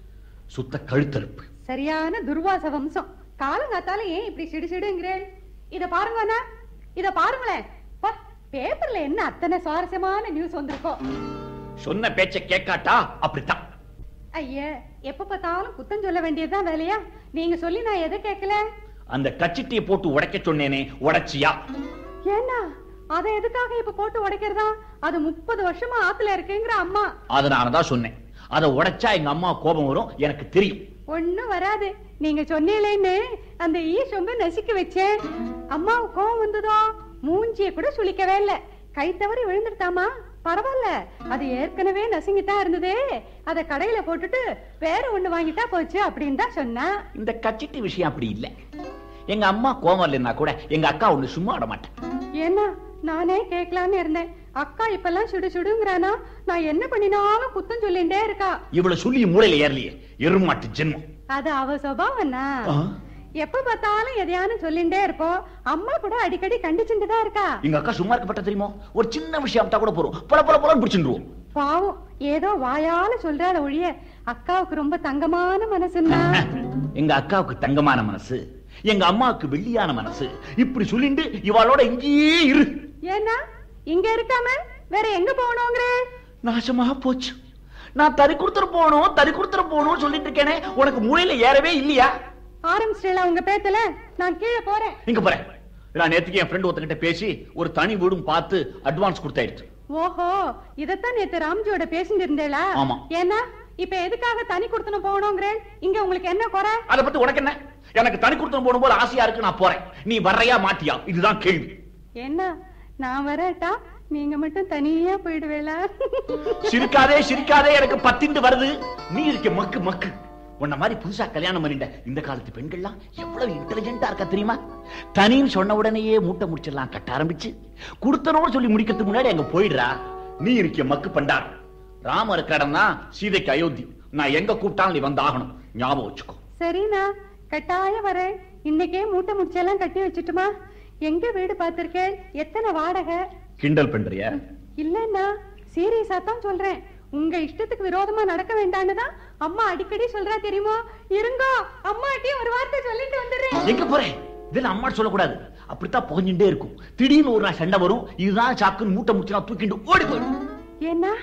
சுத்த கழுத்தறுப்பு சரியான துர்வாச வம்சம் காலங்காத்தால ஏன் இப்படி சிடு சிடுங்கிறேன் இத பாருங்க அண்ணா இத பாருங்களேன் பா, பேப்பர்ல என்ன அத்தனை சுவாரஸ்யமான நியூஸ் வந்திருக்கோம் சொன்ன பேச்ச கேட்காட்டா அப்படித்தான் ஐயா எப்ப பார்த்தாலும் குத்தம் சொல்ல வேண்டியதுதான் வேலையா நீங்க சொல்லி நான் எதை கேட்கல அந்த கச்சிட்டியை போட்டு உடைக்க சொன்னேனே உடைச்சியா ஏன்னா அதை எதுக்காக இப்ப போட்டு உடைக்கிறதா அது முப்பது வருஷமா ஆத்துல இருக்குங்கிற அம்மா அதனாலதான் சொன்னேன் அதை உடைச்சா எங்க அம்மா கோபம் வரும் எனக்கு தெரியும் ஒண்ணும் வராது நீங்க சொன்னீங்களேன்னு அந்த ஈ சொம்ப நசுக்க வச்சேன் அம்மாவுக்கு கோவம் வந்ததோ மூஞ்சிய கூட சுளிக்கவே இல்ல கை தவறி விழுந்துட்டாமா பரவாயில்ல அது ஏற்கனவே நசுங்கித்தான் இருந்ததே அத கடையில போட்டுட்டு வேற ஒண்ணு வாங்கிட்டா போச்சு அப்படின்னு தான் சொன்னா இந்த கச்சிட்டி விஷயம் அப்படி இல்ல எங்க அம்மா கோபம் இல்லைன்னா கூட எங்க அக்கா ஒண்ணு சும்மா விட மாட்டேன் ஏன்னா நானே கேட்கலான்னு இருந்தேன் அக்கா இப்பெல்லாம் சுடு சுடுங்கிறானா நான் என்ன பண்ணினாலும் குத்தம் சொல்லிண்டே இருக்கா இவ்வளவு சொல்லி மூளையில ஏறலையே எருமாட்டு ஜென்மம் அது அவ சுபாவம்னா ஆ? எப்ப பார்த்தாலும் எதையானு சொல்லிண்டே இருப்போம் அம்மா கூட அடிக்கடி கண்டிச்சுட்டு தான் இருக்கா எங்க அக்கா சும்மா இருக்கப்பட்ட தெரியுமோ ஒரு சின்ன விஷயம் தான் கூட போறோம் பொல பொல பொலன்னு பிடிச்சிருவோம் பாவம் ஏதோ வாயால சொல்றாள ஒழிய அக்காவுக்கு ரொம்ப தங்கமான மனசுன்னா எங்க அக்காவுக்கு தங்கமான மனசு எங்க அம்மாவுக்கு வெள்ளியான மனசு இப்படி சொல்லிட்டு இவாளோட இங்கேயே இரு ஏன்னா இங்க இருக்காம வேற எங்க போகணுங்கிற நாசமா போச்சு நான் தறி கொடுத்துட்டு போகணும் தறி கொடுத்துட்டு போகணும்னு சொல்லிட்டு இருக்கேனே உனக்கு மூளையில ஏறவே இல்லையா ஆரம்பிச்சிட்டா உங்க பேத்துல நான் கீழே போறேன் எங்க போறேன் நான் நேத்துக்கு என் ஃப்ரெண்ட் ஒருத்தங்கிட்ட பேசி ஒரு தனி வீடும் பார்த்து அட்வான்ஸ் கொடுத்தாயிடுச்சு ஓஹோ இதத்தான் நேத்து ராம்ஜியோட பேசிட்டு இருந்தேளா ஆமா. ஏன்னா இப்ப எதுக்காக தனி கொடுத்தனும் போகணுங்கிறேன் இங்க உங்களுக்கு என்ன குறை அத பத்தி உனக்கு என்ன எனக்கு தனி கொடுத்து போகணும் போல ஆசையா இருக்கு நான் போறேன் நீ வர்றையா மாட்டியா இதுதான் கேள்வி என்ன நான் வரட்டா நீங்க மட்டும் தனியா போயிடுவேளா சிரிக்காதே சிரிக்காதே எனக்கு பத்திண்டு வருது நீ இருக்க மக்கு மக்கு உன்ன மாதிரி புதுசா கல்யாணம் பண்ணிட்ட இந்த காலத்து பெண்கள்லாம் எவ்வளவு இன்டெலிஜென்ட்டா இருக்கா தெரியுமா தனின்னு சொன்ன உடனேயே மூட்டை முடிச்சிடலாம் கட்ட ஆரம்பிச்சு கொடுத்தனோடு சொல்லி முடிக்கிறதுக்கு முன்னாடி அங்க போயிடுறா நீ இருக்க மக்கு பண்டார் ராம இருக்கிற இடம் தான் சீதைக்கு அயோத்தி நான் எங்க கூப்பிட்டாலும் நீ வந்து ஆகணும் ஞாபகம் வச்சுக்கோ சரிண்ணா கட்டாயம் வரேன் இன்னைக்கே மூட்டை முடிச்செல்லாம் கட்டி வச்சுட்டுமா எங்க வீடு பார்த்திருக்கேன் எத்தனை வாடகை கிண்டல் பண்றியா இல்லன்னா சீரியஸா தான் சொல்றேன் உங்க இஷ்டத்துக்கு விரோதமா நடக்க வேண்டான்னு தான் அம்மா அடிக்கடி சொல்றா தெரியுமா இருங்கோ அம்மாட்டையும் ஒரு வார்த்தை சொல்லிட்டு வந்துடுறேன் எங்க போறேன் இதெல்லாம் அம்மா சொல்லக்கூடாது அப்படித்தான் புகஞ்சுட்டே இருக்கும் திடீர்னு ஒரு நாள் சண்டை வரும் இதுதான் சாக்குன்னு மூட்டை முடிச்சு நான் தூக்கிட்டு ஓடி போயிடும் ஏன்னா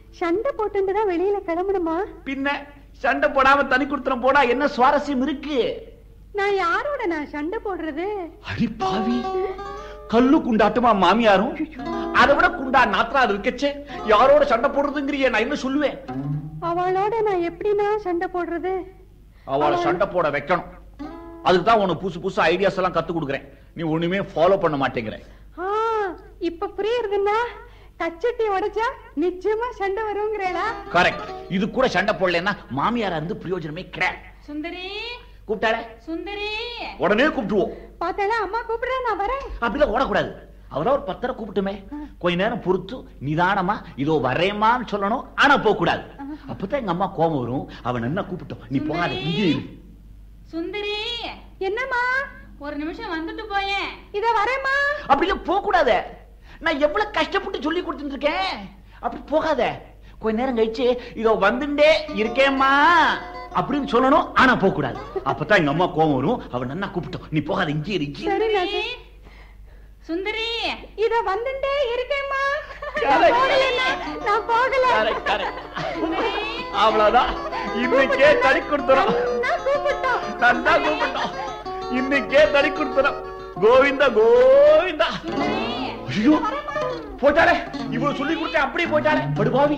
சண்டை போட்டுட்டு தான் வெளியில கிளம்பணுமா பின்ன சண்டை போடாம தனி கொடுத்துறம் போனா என்ன சுவாரஸ்யம் இருக்கு நான் யாரோட நான் சண்டை போடுறது அடி பாவி கல்லு குண்டாட்டுமா மாமியாரும் அதை விட குண்டா நாத்தனார் இருக்கச்சே யாரோட சண்டை போடுறதுங்கிறிய நான் என்ன சொல்லுவேன் அவளோட நான் எப்படின்னா சண்டை போடுறது அவளை சண்டை போட வைக்கணும் அதுக்கு தான் உனக்கு புதுசு புதுசு ஐடியாஸ் எல்லாம் கத்து கொடுக்குறேன் நீ ஒண்ணுமே ஃபாலோ பண்ண மாட்டேங்கிற ஆ இப்ப புரியுறதுன்னா கச்சட்டி உடைச்சா நிச்சயமா சண்டை வருங்கிறேடா கரெக்ட் இது கூட சண்டை போடலன்னா மாமியாரா இருந்து பிரயோஜனமே கிடையாது சுந்தரி கூப்பிட்டாலே சுந்தரி உடனே கூப்பிட்டுவோம் பார்த்தாலே அம்மா கூப்பிடுறா நான் வரேன் அப்படிலாம் ஓடக்கூடாது அவரா ஒரு பத்தரை கூப்பிட்டுமே கொஞ்ச நேரம் பொறுத்து நிதானமா இதோ வரேம்மான்னு சொல்லணும் ஆனா போக கூடாது அப்பதான் எங்க அம்மா கோபம் வரும் அவன் என்ன கூப்பிட்டோம் நீ போகாத இங்கே இரு சுந்தரி என்னம்மா ஒரு நிமிஷம் வந்துட்டு போயேன் இத வரேம்மா அப்படிலாம் போக கூடாத நான் எவ்வளவு கஷ்டப்பட்டு சொல்லி கொடுத்துட்டு இருக்கேன் அப்படி போகாத கொஞ்ச நேரம் கழிச்சு இதோ வந்துட்டே இருக்கேம்மா அப்படின்னு சொல்லணும் ஆனா போக கூடாது அப்பதான் எங்க அம்மா கோபம் வரும் அவன் நன்னா கூப்பிட்டோம் நீ போகாத இங்கே இரு இங்கே இரு. சரி நான் சுந்தரி இத வந்துட்டே இருக்கேம்மா Correct. நான் போகலைன்னா, நான் போகல Correct, correct. அவ்வளவுதான் இன்னைக்கே தடி கொடுத்துறோம் நான் கூப்பிட்டோம் நல்லா கூப்பிட்டோம் இன்னைக்கே தடி கொடுத்துறோம் கோவிந்தா கோவிந்தா ஐயோ போட்டாளே இவ்வளவு சொல்லி கொடுத்தேன் அப்படியே போயிட்டாளே படுபாவி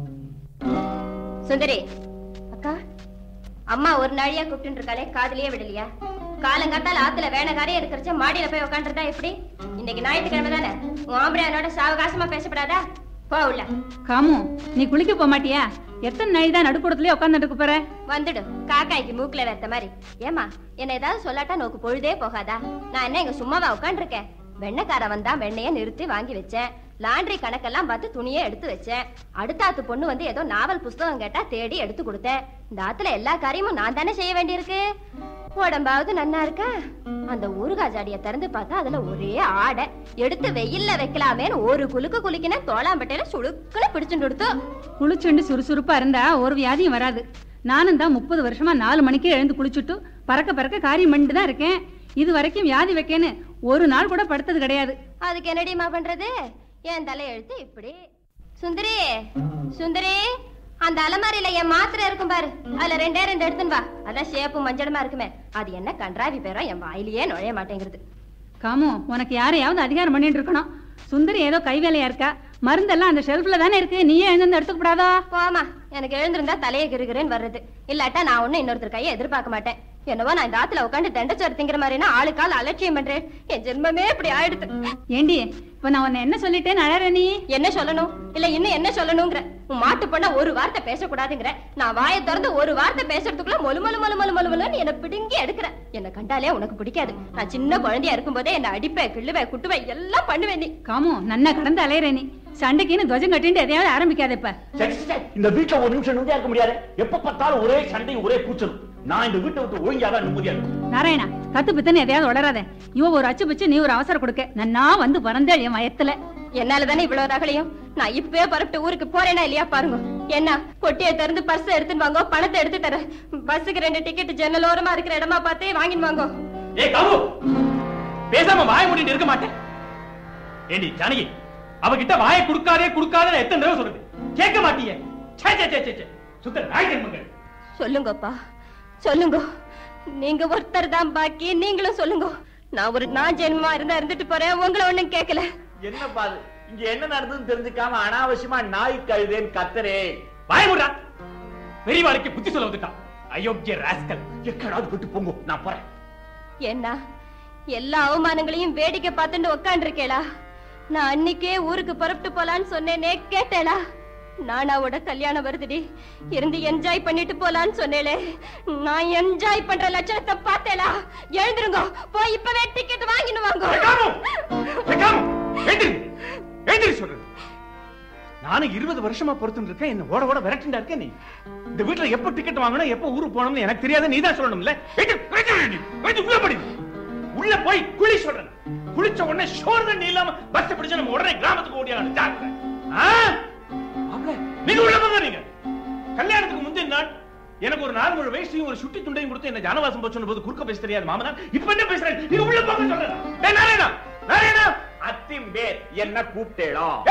சுந்தரி அக்கா அம்மா ஒரு நாளையா கூப்பிட்டு இருக்காளே காதுலயே விடலையா காலங்காத்தால ஆத்துல வேணக்காரே இருக்கிறச்ச மாடியில போய் உட்காந்துருந்தா எப்படி இன்னைக்கு ஞாயிற்றுக்கிழமை தானே உன் ஆம்பளையானோட சாவகாசமா பேசப்படாதா போ உள்ள காமு நீ குளிக்க போக மாட்டியா எத்தனை நாள் தான் நடுக்கூடத்துலயே உட்காந்துட்டு இருக்க போற வந்துடு காக்காய்க்கு மூக்குல வைத்த மாதிரி ஏமா என்ன ஏதாவது சொல்லாட்டா நோக்கு பொழுதே போகாதா நான் என்ன இங்க சும்மாவா உட்காந்துருக்கேன் வெண்ணக்கார வந்தா வெண்ணைய நிறுத்தி வாங்கி வச்சேன் லாண்ட்ரி கணக்கெல்லாம் பார்த்து துணியே எடுத்து வச்சேன் அடுத்த ஆத்து பொண்ணு வந்து ஏதோ நாவல் புஸ்தகம் கேட்டா தேடி எடுத்து கொடுத்தேன் இந்த ஆத்துல எல்லா காரியமும் நான் தானே செய்ய வேண்டியிருக்கு உடம்பாவது நன்னா இருக்கா அந்த ஊறுகாய் ஜாடிய திறந்து பார்த்தா அதுல ஒரே ஆடை எடுத்து வெயில்ல வைக்கலாமேன்னு ஒரு குலுக்கு குலுக்கின தோளாம்பட்டையில சுளுக்குன்னு பிடிச்சுட்டு கொடுத்து குளிச்சுண்டு சுறுசுறுப்பா இருந்தா ஒரு வியாதியும் வராது நானும் தான் முப்பது வருஷமா நாலு மணிக்கே எழுந்து குளிச்சுட்டு பறக்க பறக்க காரியம் பண்ணிட்டு தான் இருக்கேன் இது வரைக்கும் வியாதி வைக்கேன்னு ஒரு நாள் கூட படுத்தது கிடையாது அதுக்கு என்னடிமா பண்றது என் தலை எழுத்து இப்படி சுந்தரி சுந்தரி அந்த அலமாரியில என் மாத்திரை இருக்கும் பாரு அதுல ரெண்டே ரெண்டு எடுத்துன்னு வா அதான் ஷேப்பு மஞ்சளுமா இருக்குமே அது என்ன கன்றாவி பேரோ என் வாயிலேயே நுழைய மாட்டேங்கிறது காமு உனக்கு யாரையாவது அதிகாரம் பண்ணிட்டு இருக்கணும் சுந்தரி ஏதோ கை வேலையா இருக்கா மருந்தெல்லாம் அந்த ஷெல்ஃப்ல தானே இருக்கு நீயே எழுந்து எடுத்துக்க கூடாதா போமா எனக்கு எழுந்திருந்தா தலையை கிருகிறேன்னு வர்றது இல்லாட்டா நான் ஒண்ணும் இன்னொருத்தர் கையை எதிர்பார்க்க மாட்டேன் என்னவோ நான் இந்த ஆத்துல உட்காந்து தண்டச்சோறு திங்கிற மாதிரினா ஆளுக்கால் அலட்சியம் பண்றேன் என் ஜென்மமே இப்படி ஆயிடுது ஏண்டி இப்ப நான் உன்னை என்ன சொல்லிட்டேன் அழற நீ என்ன சொல்லணும் இல்ல இன்னும் என்ன சொல்லணுங்கிற உன் மாட்டு பொண்ண ஒரு வார்த்தை பேசக்கூடாதுங்கிற நான் வாயை திறந்து ஒரு வார்த்தை பேசுறதுக்குள்ள மொழு மொழு மொழு மொழு மொழு மொழுன்னு என்ன பிடுங்கி எடுக்கிற என்ன கண்டாலே உனக்கு பிடிக்காது நான் சின்ன குழந்தையா இருக்கும்போதே என்ன அடிப்பேன் கிள்ளுவேன் குட்டுவேன் எல்லாம் பண்ணுவேன் நீ காமு நன்னா கடந்து அலையற நீ சண்டைக்குன்னு துவஜம் கட்டிட்டு எதையாவது ஆரம்பிக்காத இப்ப சரி, சரி, சரி. இந்த வீட்டுல ஒரு நிமிஷம் நிம்மதியா இருக்க முடியாது எப்ப பார்த்தாலும் ஒரே சண்டையும் ஒரே கூச்சலும் நான் இந்த வீட்டை விட்டு ஒழுங்காதான் நிம்மதியா இருக்கும் நாராயணா கத்து பித்தன்னு எதையாவது உளராத இவ ஒரு அச்சு பிச்சு நீ ஒரு அவசரம் கொடுக்க நன்னா வந்து பிறந்தேள் என் வயத்துல என்னால தானே இவ்வளவு ரகளையும் நான் இப்பவே பரப்பிட்டு ஊருக்கு போறேனா இல்லையா பாருங்க என்ன பொட்டியை திறந்து பர்ஸ் எடுத்துன்னு வாங்கோ பணத்தை எடுத்து தரேன் பஸ்ஸுக்கு ரெண்டு டிக்கெட் ஜன்னல் ஓரமா இருக்கிற இடமா பார்த்தே வாங்கின்னு வாங்கோ ஏய் கவு பேசாம வாய மூடிட்டு இருக்க மாட்டேன் ஏண்டி ஜானகி அவகிட்ட வாயை குடுக்காதே குடுக்காதே எத்தனை தடவை சொல்லுது கேட்க மாட்டீங்க சே சே சே சே சே சுத்த நாய் ஜென்மங்கள் சொல்லுங்கப்பா சொல்லுங்க நீங்க ஒருத்தர் தான் பாக்கி நீங்களும் சொல்லுங்க நான் ஒரு நான் ஜென்மமா இருந்தா இருந்துட்டு போறேன் உங்களை ஒண்ணும் கேட்கல என்ன பாது இங்க என்ன நடந்ததுன்னு தெரிஞ்சுக்காம அனாவசியமா நாய் கழுதேன்னு கத்தரே வாய மூடா பெரியவாளுக்கு புத்தி சொல்ல வந்துட்டான் அயோக்கிய ராஸ்கல் எக்கடாவது விட்டு போங்க நான் போறேன் என்ன எல்லா அவமானங்களையும் வேடிக்கை பார்த்துட்டு உக்காண்டிருக்கேளா நான் அன்னைக்கே ஊருக்கு புறப்பட்டு போலான்னு சொன்னேனே கேட்டேளா நானாவோட கல்யாணம் வருதுடி இருந்து என்ஜாய் பண்ணிட்டு போலான்னு சொன்னேளே நான் என்ஜாய் பண்ற லட்சணத்தை பார்த்தேளா எழுந்துருங்க போய் இப்பவே டிக்கெட் வாங்கின்னு வாங்க வெக்காமு! வெக்காமு! எழுந்திரு! எழுந்திரு சொல்றது நானும் இருபது வருஷமா பொறுத்துட்டு இருக்கேன் என்ன ஓட ஓட விரட்டுண்டா இருக்க நீ இந்த வீட்டுல எப்ப டிக்கெட் வாங்கணும் எப்ப ஊருக்கு போகணும்னு எனக்கு தெரியாது நீ தான் சொல்லணும்ல எழுந்திரு, எழுந்திரு நீ. எழுந்திரு, உள்ள படி உள்ள போய் குளி சொல்றேன் குளிச்ச உடனே ஷோர் தண்ணி இல்லாம பஸ் பிடிச்சு நம்ம உடனே கிராமத்துக்கு ஓடியாங்க ஜாக்கிரதை. ஆ? மாப்ள, நீங்க உள்ள போங்க நீங்க கல்யாணத்துக்கு முந்தின நாள் எனக்கு ஒரு நாலு முழு வேஷ்டியும் ஒரு சுட்டி துண்டையும் கொடுத்து என்ன ஜானவாசம் போச்சு போது குறுக்க பேச தெரியாது மாமனா இப்ப என்ன பேசுறேன் நீங்க உள்ள போங்க சொல்றேன் டேய் நாராயணா நாராயணா அத்திம் பேர் என்ன கூப்பிட்டேடா ஏய்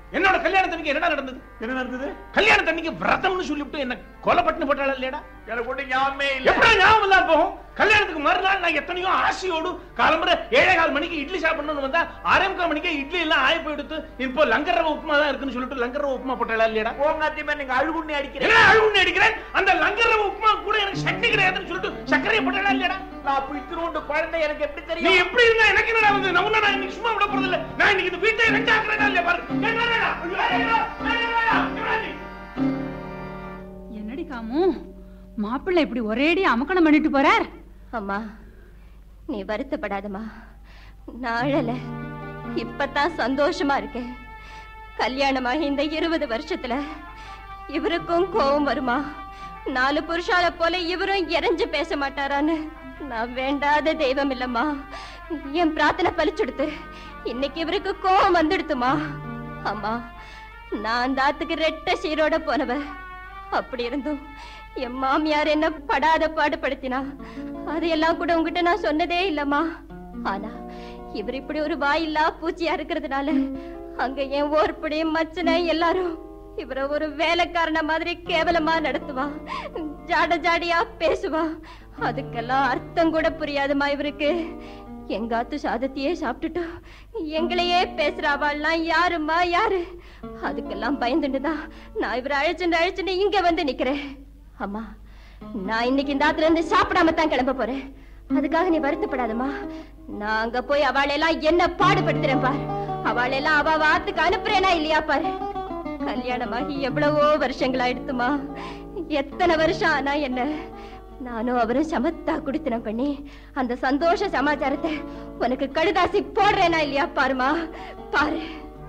என்னோட கல்யாணத்தன்னைக்கு என்னடா நடந்தது என்ன நடந்தது கல்யாணத்தன்னைக்கு விரதம்னு சொல்லிவிட்டு என்ன கொலை பட்டுன்னு போட்டாளா இல்லையடா எனக்கு ஒண்ணு ஞாபகமே இல்ல எப்படி ஞாபகம் இல்லாம போகும் கல்யாணத்துக்கு மறுநாள் நான் எத்தனையோ ஆசையோடு காலம்பர ஏழே கால் மணிக்கு இட்லி சாப்பிடணும்னு வந்தா ஆறே முக்கால் மணிக்கு இட்லி எல்லாம் ஆய போயிடுத்து இப்போ லங்கர் ரவை உப்புமா தான் இருக்குன்னு சொல்லிட்டு லங்கர் ரவை உப்புமா போட்டாளா இல்லையடா உங்க அத்தியமா நீங்க அழுகுண்ணி அடிக்கிறேன் என்ன அழுகுன்னு அடிக்கிறேன் அந்த லங்கர் ரவை உப்புமா கூட எனக்கு சக்தி கிடையாதுன்னு சொல்லிட்டு சர்க்கரையை போட்டாளா இல்லையடா நான் அப்ப இத்தினோண்டு குழந்தை எனக்கு எப்படி நீ தெரியும் எப்படி இருந்தா எனக்கு என்னடா வந்து நான் உன்னை நான் இன்னைக்கு சும்மா விட போறது இல்ல நான் இன்னைக்கு இந்த வீட்டை ரெண்டு ஆக்குறேனா இல்லையா பாரு என்னடா ஐயோ, ஐயோ, ஐயோ, ஐயோ, ஐயோ. என்னடி காமு மாப்பிள்ளை இப்படி ஒரேடி அமக்கணம் பண்ணிட்டு போறார் அம்மா நீ வருத்தப்படாதம்மா நான் அழல இப்பதான் சந்தோஷமா இருக்கேன் கல்யாணமாகி இந்த இருபது வருஷத்துல இவருக்கும் கோபம் வருமா நாலு புருஷால போல இவரும் இறைஞ்சு பேச மாட்டாரான்னு நான் வேண்டாத தெய்வம் இல்லம்மா என் பிரார்த்தனை பலிச்சுடுத்து இன்னைக்கு இவருக்கு கோபம் வந்துடுத்துமா அம்மா நான் அந்த ஆத்துக்கு ரெட்ட சீரோட போனவ அப்படி இருந்தும் என் மாமியார் என்ன படாத பாடுபடுத்தினா அதையெல்லாம் கூட உங்ககிட்ட நான் சொன்னதே இல்லம்மா ஆனா இவர் இப்படி ஒரு வாயில்லா பூச்சியா இருக்கிறதுனால அங்க என் ஓர்படி மச்சனை எல்லாரும் இவரை ஒரு வேலைக்காரன மாதிரி கேவலமா நடத்துவா ஜாட ஜாடியா பேசுவா அதுக்கெல்லாம் அர்த்தம் கூட புரியாதுமா இவருக்கு எங்காத்து சாதத்தையே சாப்பிட்டுட்டு எங்களையே பேசுறாவாள்லாம் யாரும்மா யாரு அதுக்கெல்லாம் பயந்துட்டுதான் நான் இவரை அழைச்சுட்டு அழைச்சுட்டு இங்க வந்து நிக்கிறேன் அம்மா நான் இன்னைக்கு இந்த ஆத்துல இருந்து சாப்பிடாம தான் கிளம்ப போறேன் அதுக்காக நீ வருத்தப்படாதம்மா நான் அங்க போய் அவளெல்லாம் என்ன பாடுபடுத்துறேன் பார் அவளெல்லாம் அவ வாத்துக்கு அனுப்புறேனா இல்லையா பாரு கல்யாணமாகி எவ்வளவோ வருஷங்கள் ஆயிடுத்துமா எத்தனை வருஷம் ஆனா என்ன நானும் அவரும் சமத்தா குடித்தனம் பண்ணி அந்த சந்தோஷ சமாச்சாரத்தை உனக்கு கடுதாசி போடுறேனா இல்லையா பாருமா பாரு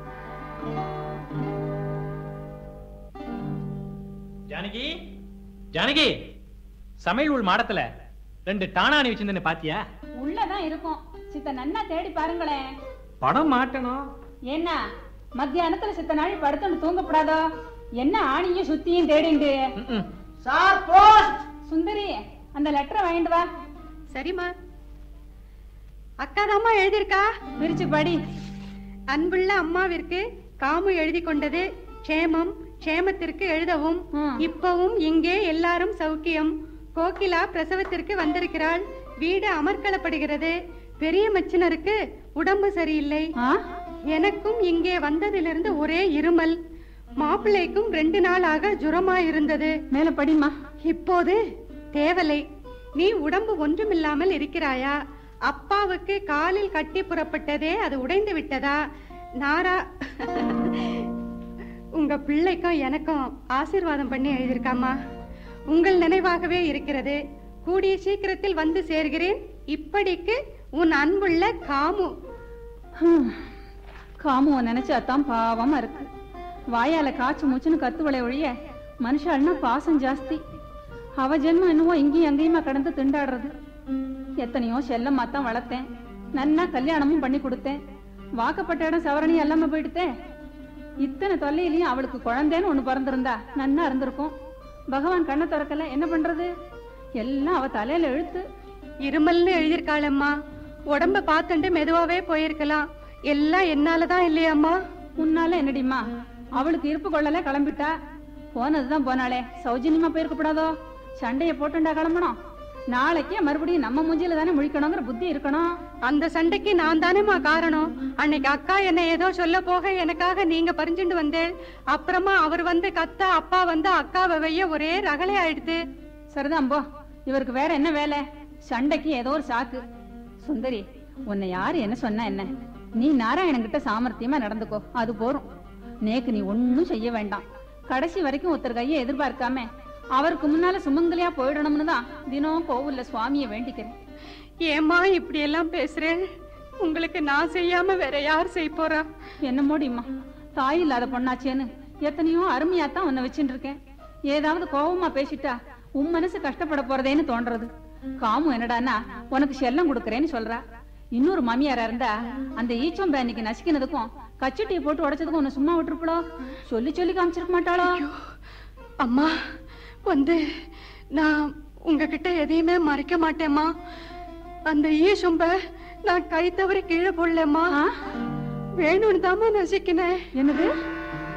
ஜானகி ஜானகி சமையல் உள் மாடத்துல ரெண்டு டானானி வச்சிருந்தேன்னு பாத்தியா உள்ளதான் இருக்கும் சித்த நன்னா தேடி பாருங்களேன் படம் மாட்டணும் என்ன மத்தியானத்துல சித்த நாள் படுத்துன்னு தூங்கப்படாதோ என்ன ஆணியும் சுத்தியும் தேடிண்டு ம்ம். சார் போஸ்ட் சுந்தரி அந்த லெட்டரை வாங்கிட்டு வா சரிம்மா அக்காதாம்மா எழுதியிருக்கா பிரிச்சு படி அன்புள்ள அம்மாவிற்கு காமு எழுதி கொண்டது க்ஷேமம் க்ஷேமத்திற்கு எழுதவும் ம். இப்பவும் இங்கே எல்லாரும் சௌக்கியம் கோகிலா பிரசவத்திற்கு வந்திருக்கிறாள் வீடு அமர்க்களப்படுகிறது பெரிய மச்சினருக்கு உடம்பு சரியில்லை ஆ? எனக்கும் இங்கே வந்ததிலிருந்து ஒரே இருமல் மாப்பிள்ளைக்கும் ரெண்டு நாளாக ஜுரமா இருந்தது மேல படிமா இப்போது தேவலை நீ உடம்பு ஒன்றுமில்லாமல் இருக்கிறாயா அப்பாவுக்கு காலில் கட்டி புறப்பட்டதே அது உடைந்து விட்டதா நாரா உங்க பிள்ளைக்கும் எனக்கும் ஆசீர்வாதம் பண்ணி எழுதியிருக்காமா உங்கள் நினைவாகவே இருக்கிறது கூடிய சீக்கிரத்தில் வந்து சேர்கிறேன் இப்படிக்கு உன் அன்புள்ள காமு ஹம். காமுவை நினைச்சாதான் பாவமா இருக்கு வாயால காய்ச்சி மூச்சுன்னு கத்துவளை ஒழிய மனுஷாள்னா பாசம் ஜாஸ்தி அவ ஜென்மம் என்னவோ இங்கேயும் அங்கேயுமா கடந்து திண்டாடுறது எத்தனையோ செல்லம்மா தான் வளர்த்தேன் நன்னா கல்யாணமும் பண்ணி கொடுத்தேன் வாக்கப்பட்ட இடம் சவரணி எல்லாம போயிடுத்தேன் இத்தனை தொல்லையிலயும் அவளுக்கு குழந்தைன்னு ஒண்ணு பிறந்திருந்தா நன்னா இருந்திருக்கும் பகவான் கண்ணை திறக்கல என்ன பண்றது எல்லாம் அவ தலையில இழுத்து இருமல்னு எழுதியிருக்காளம்மா உடம்ப பார்த்துட்டு மெதுவாவே போயிருக்கலாம் எல்லாம் என்னாலதான் இல்லையாம்மா முன்னால என்னடிம்மா அவளுக்கு இருப்பு கொள்ளல கிளம்பிட்டா போனதுதான் போனாளே சௌஜன்யமா போயிருக்கப்படாதோ சண்டைய போட்டுண்டா கிளம்பணும் நாளைக்கே மறுபடியும் நம்ம மூஞ்சில தானே முழிக்கணுங்கிற புத்தி இருக்கணும் அந்த சண்டைக்கு நான் தானேம்மா காரணம் அன்னைக்கு அக்கா என்ன ஏதோ சொல்ல போக எனக்காக நீங்க பறிஞ்சுண்டு வந்தேன் அப்புறமா அவர் வந்து கத்த அப்பா வந்து அக்காவை வைய ஒரே ரகலை ஆயிடுது சரிதான் போ இவருக்கு வேற என்ன வேலை சண்டைக்கு ஏதோ ஒரு சாக்கு சுந்தரி உன்னை யாரு என்ன சொன்னா என்ன நீ நாராயணன் கிட்ட சாமர்த்தியமா நடந்துக்கோ அது போரும் நேக்கு நீ ஒண்ணும் செய்ய வேண்டாம் கடைசி வரைக்கும் ஒருத்தர் கையை எதிர்பார்க்காம அவருக்கு முன்னால சுமங்கலியா போயிடணும்னு தான் தினம் கோவில்ல சுவாமியை வேண்டிக்கிறேன் ஏம்மா இப்படி எல்லாம் பேசுறேன் உங்களுக்கு நான் செய்யாம வேற யார் செய்ய போறா என்ன முடியுமா தாய் இல்லாத பொண்ணாச்சேன்னு எத்தனையோ அருமையா தான் உன்னை வச்சுட்டு இருக்கேன் ஏதாவது கோவமா பேசிட்டா உன் மனசு கஷ்டப்பட போறதேன்னு தோன்றது காமு என்னடான்னா உனக்கு செல்லம் கொடுக்கறேன்னு சொல்றா இன்னொரு மாமியாரா இருந்தா அந்த ஈச்சம் பேனிக்கு நசுக்கினதுக்கும் கச்சட்டியை போட்டு உடைச்சதுக்கும் உன்னை சும்மா விட்டுருப்பளோ சொல்லி சொல்லி காமிச்சிருக்க மாட்டாளோ அம்மா வந்து நான் உங்ககிட்ட எதையுமே மறைக்க மாட்டேம்மா அந்த ஈசும்ப நான் கை தவறி கீழே போடலம்மா ஆ? வேணும்னு தாம்மா நசிக்கினேன் என்னது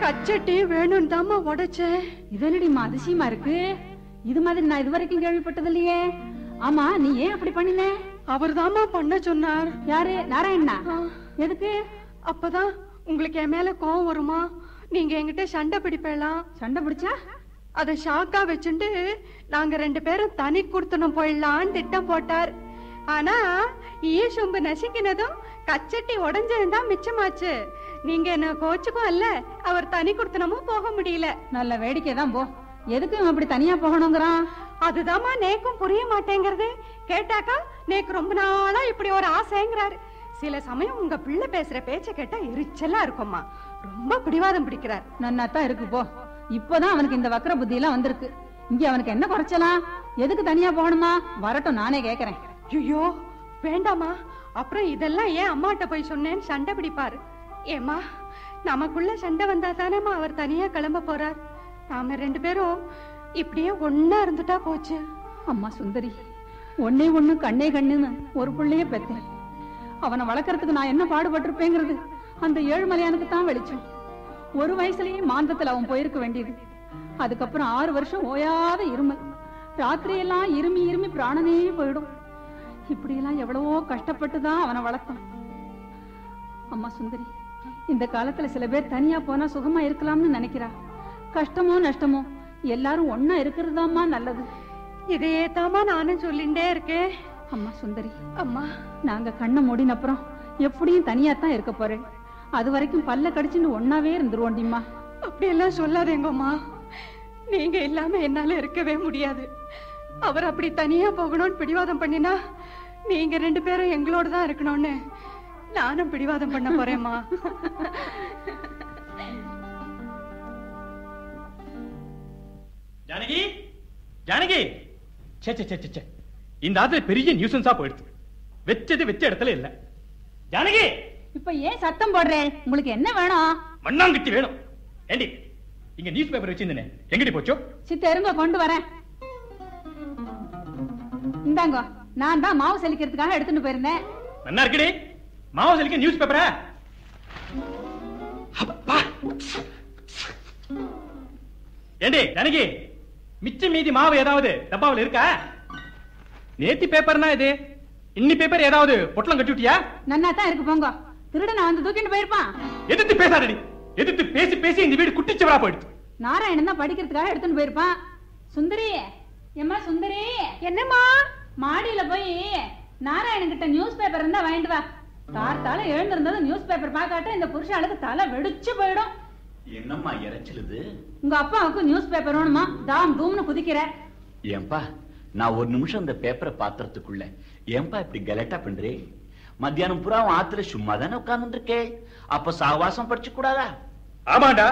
கச்சட்டி வேணும்னு தாம்மா உடைச்சேன் இது என்னடிம்மா அதிசயமா இருக்கு இது மாதிரி நான் இது வரைக்கும் கேள்விப்பட்டது இல்லையே ஆமா நீ ஏன் அப்படி பண்ணின அவர் பண்ண சொன்னார் யாரு நாராயணனா எதுக்கு அப்பதான் உங்களுக்கு என் மேல கோவம் வருமா நீங்க என்கிட்ட சண்டை பிடிப்பேலாம் சண்டை பிடிச்சா அத ஷாக்கா வச்சுட்டு நாங்க ரெண்டு பேரும் தனி கொடுத்தனும் போயிடலான்னு திட்டம் போட்டார் ஆனா ஈய சொம்பு நசுக்கினதும் கச்சட்டி உடஞ்சதும் தான் மிச்சமாச்சு நீங்க என்ன கோச்சுக்கும் இல்ல அவர் தனி கொடுத்தனமும் போக முடியல நல்ல வேடிக்கை தான் போ எதுக்கு இவன் அப்படி தனியா போகணுங்கிறான் அதுதாம்மா நேக்கும் புரிய மாட்டேங்கிறது கேட்டாக்கா நேக்கு ரொம்ப நாளா இப்படி ஒரு ஆசைங்கிறாரு சில சமயம் உங்க பிள்ளை பேசுற பேச்ச கேட்டா எரிச்சலா இருக்கும்மா ரொம்ப பிடிவாதம் பிடிக்கிறார் நன்னாத்தான் இருக்கு போ இப்போதான் அவனுக்கு இந்த வக்கர புத்தி எல்லாம் வந்திருக்கு இங்க அவனுக்கு என்ன குறைச்சலாம் எதுக்கு தனியா போகணுமா வரட்டும் நானே கேக்குறேன் ஐயோ வேண்டாமா அப்புறம் இதெல்லாம் ஏன் அம்மாட்ட போய் சொன்னேன்னு சண்டை பிடிப்பாரு ஏமா நமக்குள்ள சண்டை வந்தா தானேம்மா அவர் தனியா கிளம்ப போறார் நாம ரெண்டு பேரும் இப்படியே ஒன்னா இருந்துட்டா போச்சு அம்மா சுந்தரி ஒன்னே ஒண்ணு கண்ணே கண்ணுன்னு ஒரு புள்ளைய பெத்தேன் அவனை வளர்க்கறதுக்கு நான் என்ன பாடுபட்டிருப்பேங்கிறது அந்த ஏழுமலையானுக்கு தான் வெளிச்சம் ஒரு வயசுலயே மாந்தத்துல அவன் போயிருக்க வேண்டியது அதுக்கப்புறம் ஆறு வருஷம் ஓயாத இருமல் ராத்திரியெல்லாம் இருமி இருமி பிராணனே போயிடும் இப்படியெல்லாம் எவ்வளவோ கஷ்டப்பட்டு தான் அவனை வளர்த்தான் அம்மா சுந்தரி இந்த காலத்துல சில பேர் தனியா போனா சுகமா இருக்கலாம்னு நினைக்கிறா கஷ்டமோ நஷ்டமோ எல்லாரும் ஒன்னா இருக்கிறதுதாம்மா நல்லது இதையே தாமா நானும் சொல்லிண்டே இருக்கேன் அம்மா சுந்தரி அம்மா நாங்க கண்ணை மூடின அப்புறம் எப்படியும் தனியா தான் இருக்க போறேன் அது வரைக்கும் பல்ல கடிச்சுட்டு ஒன்னாவே இருந்துருவோண்டிம்மா அப்படியெல்லாம் சொல்லாதேங்கம்மா நீங்க இல்லாம என்னால இருக்கவே முடியாது அவர் அப்படி தனியா போகணும்னு பிடிவாதம் பண்ணினா நீங்க ரெண்டு பேரும் எங்களோட தான் இருக்கணும்னு நானும் பிடிவாதம் பண்ண போறேம்மா ஜானகி ஜானகி சே சே சே சே, சே இந்த ஆத்துல பெரிய நியூசன்ஸா போயிடுச்சு வெச்சது வெச்ச இடத்துல இல்ல ஜானகி இப்ப ஏன் சத்தம் போடுறேன் உங்களுக்கு என்ன வேணும் மண்ணாங்கட்டி வேணும் ஏண்டி இங்க நியூஸ் பேப்பர் வச்சிருந்தேனே எங்கடி போச்சோ சித்த இருங்க கொண்டு வரேன் இந்தாங்க நான் தான் மாவு செலிக்கிறதுக்காக எடுத்துட்டு போயிருந்தேன் நல்லா இருக்குடி மாவு செலிக்க நியூஸ் பேப்பரா ஏண்டி ஜானகி மிச்ச மீதி மாவு ஏதாவது டப்பாவில் இருக்கா நேத்தி பேப்பர்னா இது இன்னி பேப்பர் ஏதாவது பொட்டலம் கட்டி விட்டியா நன்னா தான் இருக்கு போங்க திருடனை வந்து தூக்கிட்டு போயிருப்பான் எதிர்த்து பேசாதடி எதிர்த்து பேசி பேசி இந்த வீடு குட்டிச்சவரா போயிடுச்சு நாராயணன் தான் படிக்கிறதுக்காக எடுத்துட்டு போயிருப்பான் சுந்தரி எம்மா சுந்தரி என்னம்மா மாடியில போய் நாராயணன் கிட்ட நியூஸ் பேப்பர் இருந்தா வாங்கிட்டு வா கார்த்தால எழுந்திருந்ததும் நியூஸ் பேப்பர் பார்க்காட்ட இந்த புருஷாளுக்கு தலை வெடிச்சு போயிடும் என்னம்மா இறைச்சலுது உங்க அப்பாவுக்கு நியூஸ் பேப்பர் வேணுமா தாம் தூம்னு குதிக்கிற ஏன்பா நான் ஒரு நிமிஷம் இந்த பேப்பரை பாத்துறதுக்குள்ள ஏன்பா இப்படி கலட்டா பண்றே மத்தியானம் பூரா உன் ஆத்துல சும்மா தானே உட்கார்ந்து இருக்கே அப்ப சாவாசம் படிச்சு கூடாதா ஆமாண்டா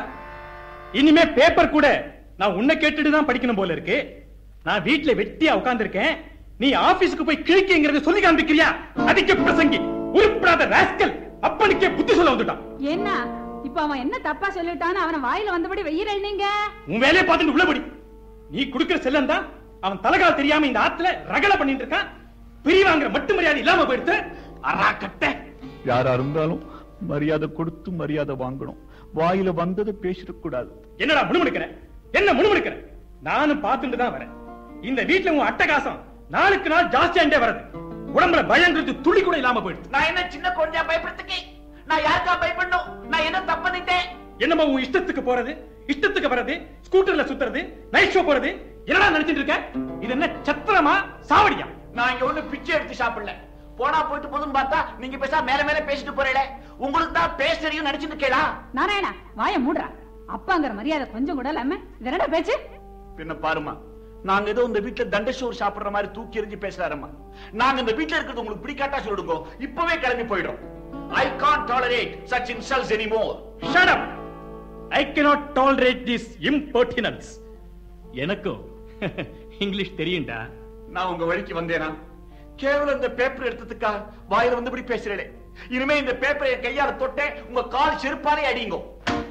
இனிமே பேப்பர் கூட நான் உன்னை கேட்டுட்டு தான் படிக்கணும் போல இருக்கு நான் வீட்ல வெட்டியா உட்கார்ந்திருக்கேன் நீ ஆபீஸ்க்கு போய் கிழிக்கங்கிறத சொல்லி காண்பிக்கிறியா அதிக பிரசங்கி உருப்படாத ராஸ்கல் அப்பனுக்கே புத்தி சொல்ல வந்துட்டான் என்ன இப்ப அவன் என்ன தப்பா சொல்லிட்டான்னு அவன வாயில வந்தபடி வெய்யறல் நீங்க உன் வேலையை பார்த்துட்டு உள்ளபடி நீ குடுக்கிற செல்லம் தான் அவன் தலைகால் தெரியாம இந்த ஆத்துல ரகல பண்ணிட்டு இருக்கான் பிரி வாங்குற மட்டும் மரியாதை இல்லாம போயிடுத்து அரா கட்ட யாரா இருந்தாலும் மரியாதை கொடுத்து மரியாதை வாங்கணும் வாயில வந்ததை பேசிடக்கூடாது என்னடா முணுமுணுக்கிற என்ன முணுமுணுக்கிற நானும் பார்த்துட்டு தான் வரேன் இந்த வீட்ல உன் அட்டகாசம் நாளுக்கு நாள் ஜாஸ்தியாண்டே வருது உடம்புல பயங்கிறது துளி கூட இல்லாம போயிடுது நான் என்ன சின்ன குழந்தையா பயப்படுத்துக்கே நான் யாருக்கா பயப்படணும் நான் என்ன தப்பு பண்ணிட்டேன் என்னமோ உன் இஷ்டத்துக்கு போறது இஷ்டத்துக்கு வர்றது ஸ்கூட்டர்ல சுத்துறது நைட் ஷோ போறது என்னடா நினைச்சிட்டு இருக்க இது என்ன சத்திரமா சாவடியா நான் இங்க ஒண்ணு பிச்சை எடுத்து சாப்பிடல போனா போயிட்டு போதுன்னு பார்த்தா நீங்க பேசா மேல மேல பேசிட்டு போறீங்களே உங்களுக்கு தான் பேச தெரியும் நினைச்சிட்டு கேளா நாராயணா வாய மூடுறா அப்பாங்கிற மரியாதை கொஞ்சம் கூட இல்லாம இது என்னடா பேச்சு பின்ன பாருமா நாங்க ஏதோ இந்த வீட்டுல தண்டசோர் சாப்பிடுற மாதிரி தூக்கி எறிஞ்சு பேசுறாரம்மா நாங்க இந்த வீட்டுல இருக்கிறது உங்களுக்கு பிடிக்காட்டா சொல்லிடுங்க இப்பவே கிளம்பி போயிடும் I can't tolerate such insults anymore shut up I cannot tolerate this impertinence எனக்கும் இங்கிலீஷ் தெரியும்டா நான் உங்க வழிக்கு வந்தேனா கேவலம் இந்த பேப்பர் எடுத்ததுக்கா வாயில வந்தபடி பேசுறேன் இனிமே இந்த பேப்பரை என் கையால தொட்டேன் உங்க கால் செருப்பாலே அடிங்கோ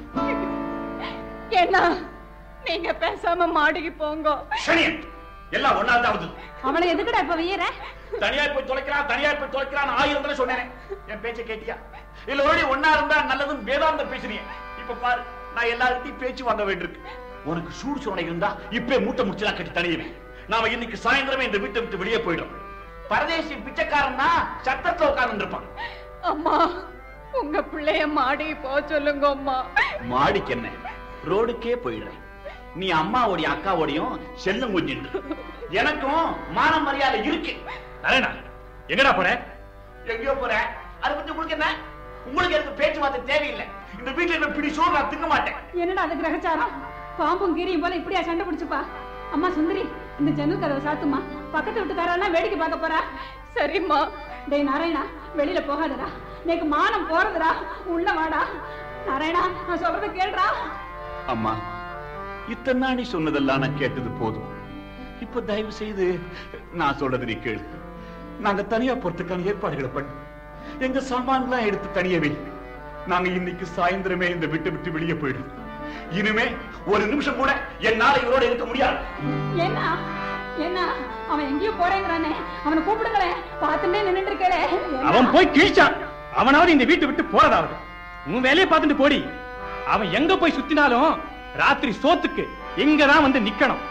என்ன நீங்க பேசாம மாடிக்கு போங்க சனியன் எல்லாம் ஒன்னாவது அவளை எதுக்குடா இப்ப வெய்யற தனியா போய் தொலைக்கிறான் தனியா போய் தொலைக்கிறான் ஆயிரம் தடவை சொன்னேன் என் பேச்சை கேட்டியா இல்ல ஒரே ஒன்னா இருந்தா நல்லதுன்னு வேதாந்தம் பேசுறீங்க இப்ப பாரு நான் எல்லார்கிட்டையும் பேச்சு வாங்க வேண்டியிருக்கு உனக்கு சூடு சோனை இருந்தா இப்பே மூட்டை முடிச்சலாம் கட்டி தனியுவேன் நாம இன்னைக்கு சாயந்தரமே இந்த வீட்டை விட்டு வெளியே போயிடும் பரதேசி பிச்சைக்காரன் தான் சத்தத்துல உட்கார்ந்து இருப்பான் அம்மா உங்க பிள்ளைய மாடி போ சொல்லுங்க அம்மா மாடிக்கு என்ன ரோடுக்கே போயிடுறேன் நீ அம்மாவோடைய அக்காவோடையும் செல்லும் கொஞ்சிட்டு எனக்கும் மான மரியாதை இருக்கு நாராயணா எங்கடா போற எங்கேயோ போறேன் அதை பத்தி உங்களுக்கு என்ன உங்களுக்கு எனக்கு பேச்சுவார்த்தை தேவையில்லை இந்த வீட்டுல என்ன பிடி சோறு நான் திங்க மாட்டேன் என்னடா அது கிரகச்சாரம் பாம்பும் கீரியும் போல இப்படியா சண்டை பிடிச்சுப்பா அம்மா சுந்தரி இந்த ஜன்னல் கதவை சாத்துமா பக்கத்து வீட்டுக்காரெல்லாம் வேடிக்கை பார்க்க போறா சரிம்மா டேய் நாராயணா வெளியில போகாதடா நேக்கு மானம் போறதுடா உள்ள வாடா நாராயணா நான் சொல்றத கேளுடா அம்மா இத்தனை நாள் நீ சொன்னதெல்லாம் நான் கேட்டது போதும் இப்ப தயவு செய்து நான் சொல்றது நீ கேளு நாங்க தனியா போறதுக்கான ஏற்பாடுகளை பண்ணி எங்க சாமான்லாம் எடுத்து தனியா வை நாங்க இன்னைக்கு சாயந்தரமே இந்த விட்டு விட்டு வெளியே போயிடும் இனிமே ஒரு நிமிஷம் கூட என்னால இவரோட இருக்க முடியாது என்ன என்ன அவன் எங்கேயோ போறேங்கிறானே அவனை கூப்பிடுங்களேன் பார்த்துட்டே நின்னுட்டு இருக்கே அவன் போய் கிழிச்சான் அவனாவது இந்த வீட்டை விட்டு போறதாவது உன் வேலையை பார்த்துட்டு போடி அவன் எங்க போய் சுத்தினாலும் ராத்திரி சோத்துக்கு இங்கதான் வந்து நிக்கணும்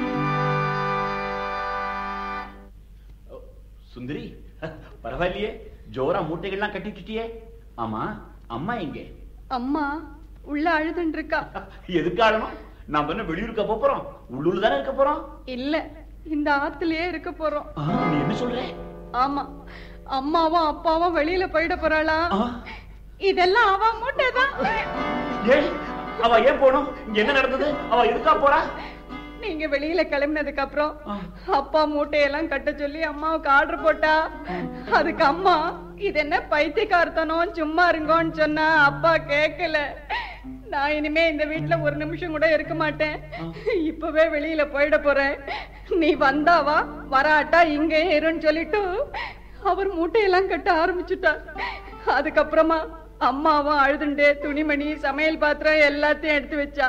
சுந்தரி பரவாயில்லையே ஜோரா மூட்டைகள்லாம் கட்டிட்டுட்டியே ஆமா அம்மா எங்கே அம்மா உள்ள அழுதுன்னு இருக்கா எதுக்காகணும் நான் பண்ண வெளியூருக்க போறோம் உள்ளூர் தானே இருக்க போறோம் இல்ல இந்த ஆத்துலயே இருக்க போறோம் ஆ, நீ என்ன சொல்ற ஆமா அம்மாவும் அப்பாவும் வெளியில போயிட போறாளா ஆ, இதெல்லாம் அவ மூட்டைதான் ஏன் அவ ஏன் போகணும் இங்க என்ன நடந்தது அவ எதுக்கா போறா நீங்க வெளியில கிளம்பினதுக்கு அப்புறம் ஆ. அப்பா மூட்டையெல்லாம் கட்ட சொல்லி அம்மாவுக்கு ஆர்டர் போட்டா அதுக்கு அம்மா இது என்ன பைத்தியக்காரத்தனம் சும்மா இருங்கோன்னு சொன்னா அப்பா கேட்கல நான் இனிமே இந்த வீட்ல ஒரு நிமிஷம் கூட இருக்க மாட்டேன் இப்பவே வெளியில போயிட போறேன் நீ வந்தாவா வராட்டா இங்கே இருன்னு சொல்லிட்டு அவர் மூட்டையெல்லாம் கட்ட ஆரம்பிச்சுட்டார் அதுக்கப்புறமா அம்மாவும் அழுதுண்டே துணிமணி சமையல் பாத்திரம் எல்லாத்தையும் எடுத்து வச்சா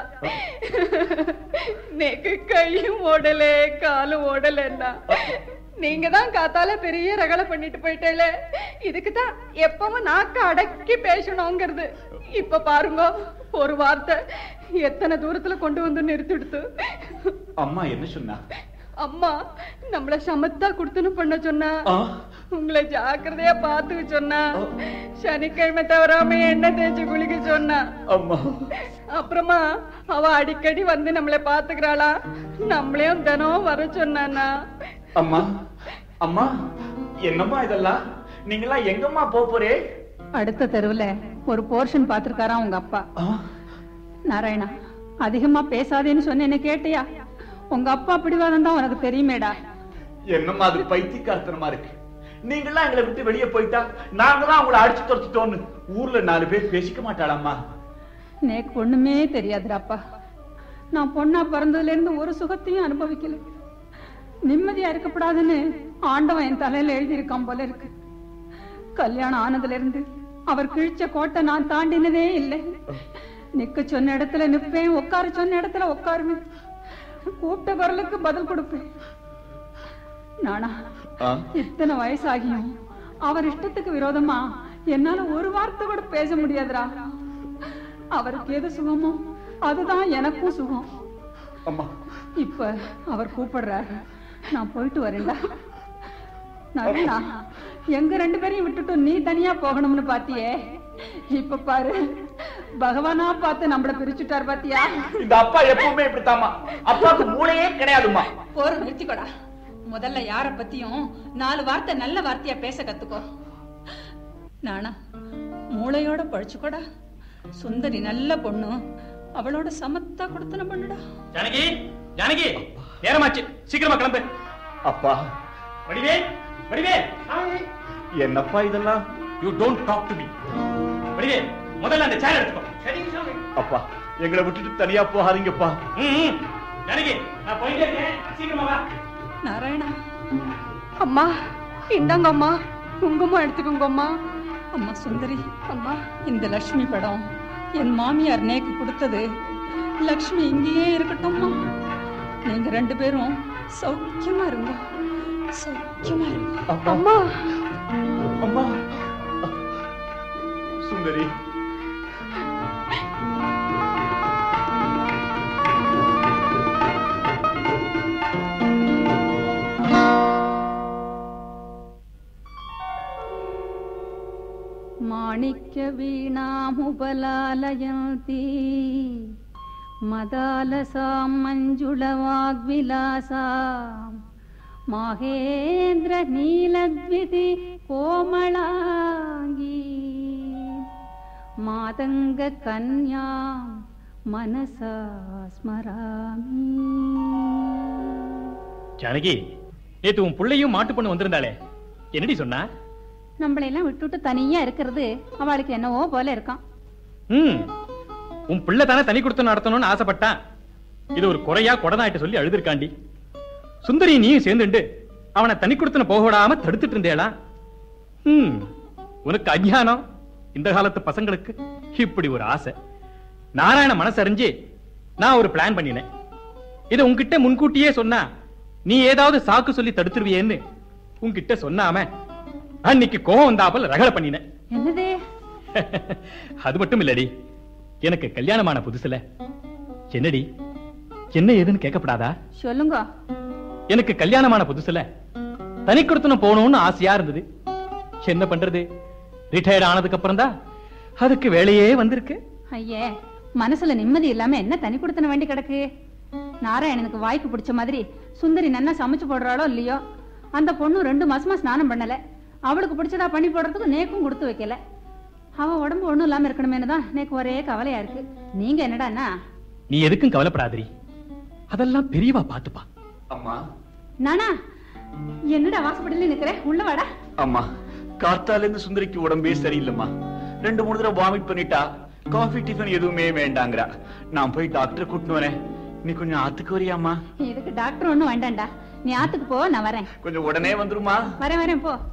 நேக்கு கையும் ஓடல காலும் ஓடலன்னா நீங்க தான் காத்தால பெரிய ரகலை பண்ணிட்டு போயிட்டேல இதுக்கு தான் எப்பவும் நாக்க அடக்கி பேசணுங்கிறது இப்ப பாருங்க ஒரு வார்த்தை எத்தனை தூரத்துல கொண்டு வந்து நிறுத்திடுத்து அம்மா என்ன சொன்னா அம்மா நம்மள சமத்தா குடுத்தனு பண்ண சொன்னா ஆ, உங்களை ஜாக்கிரதையா பாத்துக்க சொன்னா சனிக்கிழமை தவறாம எண்ணெய் தேய்ச்சி குளிக்க சொன்னா அம்மா அப்புறமா அவ அடிக்கடி வந்து நம்மள பாத்துக்கிறாளா நம்மளையும் தினம் வர சொன்னானா அம்மா அம்மா என்னம்மா இதெல்லாம் நீங்களா எங்கம்மா போப் போறே அடுத்த தெருவுல ஒரு போர்ஷன் பாத்திருக்காராம் உங்க அப்பா ஆ, நாராயணா அதிகமா பேசாதேன்னு சொன்னேன்னு கேட்டியா உங்க அப்பா பிடிவாதம் தான் உனக்கு தெரியுமேடா என்னம்மா அது பைத்தியக்காரத்தனமா இருக்கு நீங்களாம் எங்களை விட்டு வெளியே போயிட்டா நாங்க தான் உங்களை அடிச்சு துரத்துட்டோம்னு ஊர்ல நாலு பேர் பேசிக்க மாட்டாளாம்மா நேக்கு ஒண்ணுமே தெரியாதுடாப்பா நான் பொண்ணா பிறந்ததுல இருந்து ஒரு சுகத்தையும் அனுபவிக்கல நிம்மதியா இருக்கப்படாதுன்னு ஆண்டவன் என் தலையில எழுதியிருக்கான் போல இருக்கு கல்யாணம் ஆனதுல இருந்து அவர் கிழிச்ச கோட்டை நான் தாண்டினதே இல்லை நிக்க சொன்ன இடத்துல நிப்பேன் உட்கார சொன்ன இடத்துல உட்காருவேன் கூப்பிட்ட குரலுக்கு பதில் கொடுப்பேன் நானா ஆ, இத்தனை வயசாகியும் அவர் இஷ்டத்துக்கு விரோதமா என்னால ஒரு வார்த்தை கூட பேச முடியாதுடா அவருக்கு எது சுகமோ அதுதான் எனக்கும் சுகம் அம்மா இப்ப அவர் கூப்பிடுறாரு நான் போயிட்டு வரேன்டா நரேனா எங்க ரெண்டு பேரையும் விட்டுட்டு நீ தனியா போகணும்னு பாத்தியே இப்ப பாரு பகவானா பார்த்து நம்மள பிரிச்சுட்டார் பாத்தியா இந்த அப்பா எப்பவுமே இப்படித்தாம்மா அப்பாவுக்கு மூளையே கிடையாதும்மா போற நிறுத்திக்கோடா முதல்ல யார பத்தியும் நாலு வார்த்தை நல்ல வார்த்தையா பேச கத்துக்கோ நானா மூளையோட பழிச்சுக்கோடா சுந்தரி நல்ல பொண்ணு அவளோட சமத்தா கொடுத்தன பண்ணுடா ஜானகி ஜானகி நேரமாச்சு சீக்கிரமா கிளம்பு அப்பா வடிவே வடிவே என்னப்பா இதெல்லாம் you don't talk to me வடிவே முதல்ல அந்த சேர் எடுத்துக்கோ அப்பா எங்களை விட்டுட்டு தனியா போகாதீங்கப்பா ம், ம். ஜானகி நான் போயிட்டே இருக்கேன் சீக்கிரமா வா நாராயணா அம்மா இந்தாங்க அம்மா குங்குமம் எடுத்துக்கோங்க அம்மா அம்மா சுந்தரி அம்மா இந்த லக்ஷ்மி படம் என் மாமியார் நேக்கு கொடுத்தது லக்ஷ்மி இங்கேயே இருக்கட்டும்மா நீங்க ரெண்டு பேரும் சௌக்கியமா இருங்க சௌக்கியமா இருங்க அம்மா அம்மா சுந்தரி माणिक्यवीणामुपलालयन्ती मदालसां मञ्जुलवाग्विलासाम् माहेन्द्रनीलद्विति कोमलाङ्गी मातङ्गकन्यां मनसा स्मरामि ஜானகி நேத்து உன் புள்ளையும் மாட்டு பொண்ணு வந்திருந்தாளே என்னடி சொன்னா நம்மளையெல்லாம் விட்டுட்டு தனியா இருக்கிறது அவளுக்கு என்னவோ போல இருக்கான் ம் உன் பிள்ளை தானே தனி கொடுத்து நடத்தணும்னு ஆசைப்பட்டான் இது ஒரு குறையா கொடனாயிட்டு சொல்லி அழுதுருக்காண்டி சுந்தரி நீயும் சேர்ந்துண்டு அவனை தனி கொடுத்துன போக விடாம தடுத்துட்டு இருந்தேளா ம் உனக்கு அஞ்ஞானம் இந்த காலத்து பசங்களுக்கு இப்படி ஒரு ஆசை நாராயண மனசறிஞ்சு நான் ஒரு பிளான் பண்ணினேன் இதை உன்கிட்ட முன்கூட்டியே சொன்னா நீ ஏதாவது சாக்கு சொல்லி தடுத்துருவியேன்னு உன்கிட்ட சொன்னாம அன்னைக்கு கோவம் வந்தாப்பல் ரகலை பண்ணினேன் என்னது அது மட்டும் இல்லடி எனக்கு கல்யாணமான புதுசுல என்னடி என்ன ஏதுன்னு கேட்கப்படாதா சொல்லுங்க எனக்கு கல்யாணமான புதுசுல தனி கொடுத்தனும் போகணும்னு ஆசையா இருந்தது என்ன பண்றது ரிட்டையர்ட் ஆனதுக்கு அப்புறம் தான் அதுக்கு வேலையே வந்திருக்கு ஐயே மனசுல நிம்மதி இல்லாம என்ன தனி கொடுத்தன வேண்டி கிடக்கு நாராயணனுக்கு வாய்க்கு பிடிச்ச மாதிரி சுந்தரி நன்னா சமைச்சு போடுறாளோ இல்லையோ அந்த பொண்ணு ரெண்டு மாசமா ஸ்நானம் பண்ணல அவளுக்கு பிடிச்சதா பண்ணி போடுறதுக்கு நேக்கும் கொடுத்து வைக்கல அவ உடம்பு ஒண்ணும் இல்லாம இருக்கணுமேனு தான் நேக்கு ஒரே கவலையா இருக்கு நீங்க என்னடான்னா நீ எதுக்கும் கவலைப்படாதடி அதெல்லாம் பெரியவா பாத்துப்பா அம்மா நானா என்னடா வாசப்படியில நிக்கிற உள்ள வாடா அம்மா காத்தால இருந்து சுந்தரிக்கு உடம்பே சரியில்லைம்மா ரெண்டு மூணு தடவை வாமிட் பண்ணிட்டா காஃபி டிஃபன் எதுவுமே வேண்டாங்கிறா நான் போய் டாக்டர் கூட்டிட்டு வரேன் நீ கொஞ்சம் ஆத்துக்கு வரியாம்மா இதுக்கு டாக்டர் ஒண்ணும் வேண்டாம்டா நீ ஆத்துக்கு போ நான் வரேன் கொஞ்சம் உடனே வந்துருமா வரேன் வரேன் போ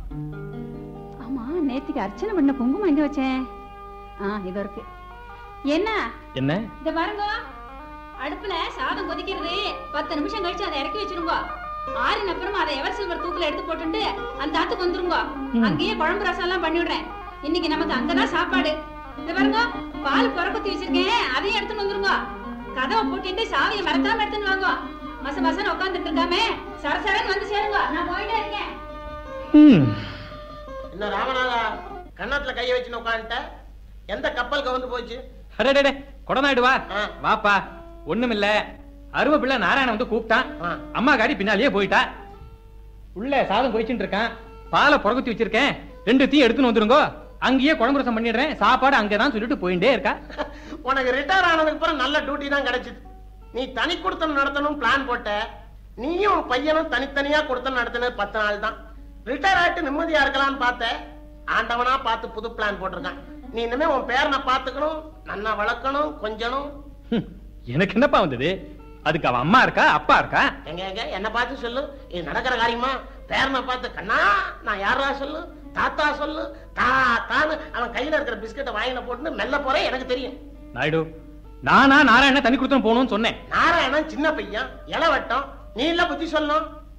ஆமா நேத்திக்கு அர்ச்சனை பண்ண குங்குமம் எங்க வச்சேன் ஆ இது இருக்கு என்ன என்ன இத பாருங்க அடுப்புல சாதம் கொதிக்கிறது பத்து நிமிஷம் கழிச்சு அதை இறக்கி வச்சிருங்க ஆறின அப்புறமா அதை எவர் சில்வர் தூக்குல எடுத்து போட்டுட்டு அந்த ஆத்துக்கு வந்துருங்க அங்கேயே குழம்பு ரசம் எல்லாம் பண்ணி விடுறேன் இன்னைக்கு நமக்கு அங்கதான் சாப்பாடு இத பாருங்க பால் குறக்குத்தி வச்சிருக்கேன் அதையும் எடுத்துட்டு வந்துருங்க கதவை பூட்டிட்டு சாவியை மறக்காம எடுத்துன்னு வாங்க மச மசன்னு உட்காந்துட்டு இருக்காம சரசரன்னு வந்து சேருங்க நான் போயிட்டே இருக்கேன் ம், என்ன ராமநாதா கன்னத்துல கைய வச்சு உட்காந்துட்ட எந்த கப்பல் கவுந்து போச்சு அடடடே கொடநாயுடு வா ஆ. வாப்பா ஒண்ணுமில்ல அருவ பிள்ளை நாராயணன் வந்து கூப்பிட்டான் ஆ. அம்மா காடி பின்னாலேயே போயிட்டா உள்ள சாதம் கொதிச்சுட்டு இருக்கேன் பாலை புறகுத்தி வச்சிருக்கேன் ரெண்டு தீ எடுத்துன்னு வந்துருங்கோ அங்கேயே குழம்பு ரசம் பண்ணிடுறேன் சாப்பாடு அங்கதான் சொல்லிட்டு போயிட்டே இருக்கா உனக்கு ரிட்டையர் ஆனதுக்கு அப்புறம் நல்ல டியூட்டி தான் கிடைச்சது நீ தனி கொடுத்தம் நடத்தணும் பிளான் போட்ட நீயும் உன் பையனும் தனித்தனியா கொடுத்தம் நடத்தினது பத்து நாள் தான் ரிட்டையர் ஆயிட்டு நிம்மதியா இருக்கலாம்னு பார்த்த ஆண்டவனா பார்த்து புது பிளான் போட்டிருக்கான் நீ இனிமே உன் பேரனை பார்த்துக்கணும் நன்னா வளர்க்கணும் கொஞ்சணும் ஹம், எனக்கு என்னப்பா வந்தது அதுக்கு அவன் அம்மா இருக்கா அப்பா இருக்கா எங்க எங்க என்ன பார்த்து சொல்லு இது நடக்கிற காரியமா பேரனை பார்த்து கண்ணா நான் யாரா சொல்லு தாத்தா சொல்லு தா தான்னு அவன் கையில இருக்கிற பிஸ்கட்டை வாயில போட்டு மெல்ல போறேன் எனக்கு தெரியும் நாயுடு நானா நாராயண தனி கொடுத்து போகணும்னு சொன்னேன் நாராயணன் சின்ன பையன் இளவட்டம் நீ இல்ல புத்தி சொல்லணும்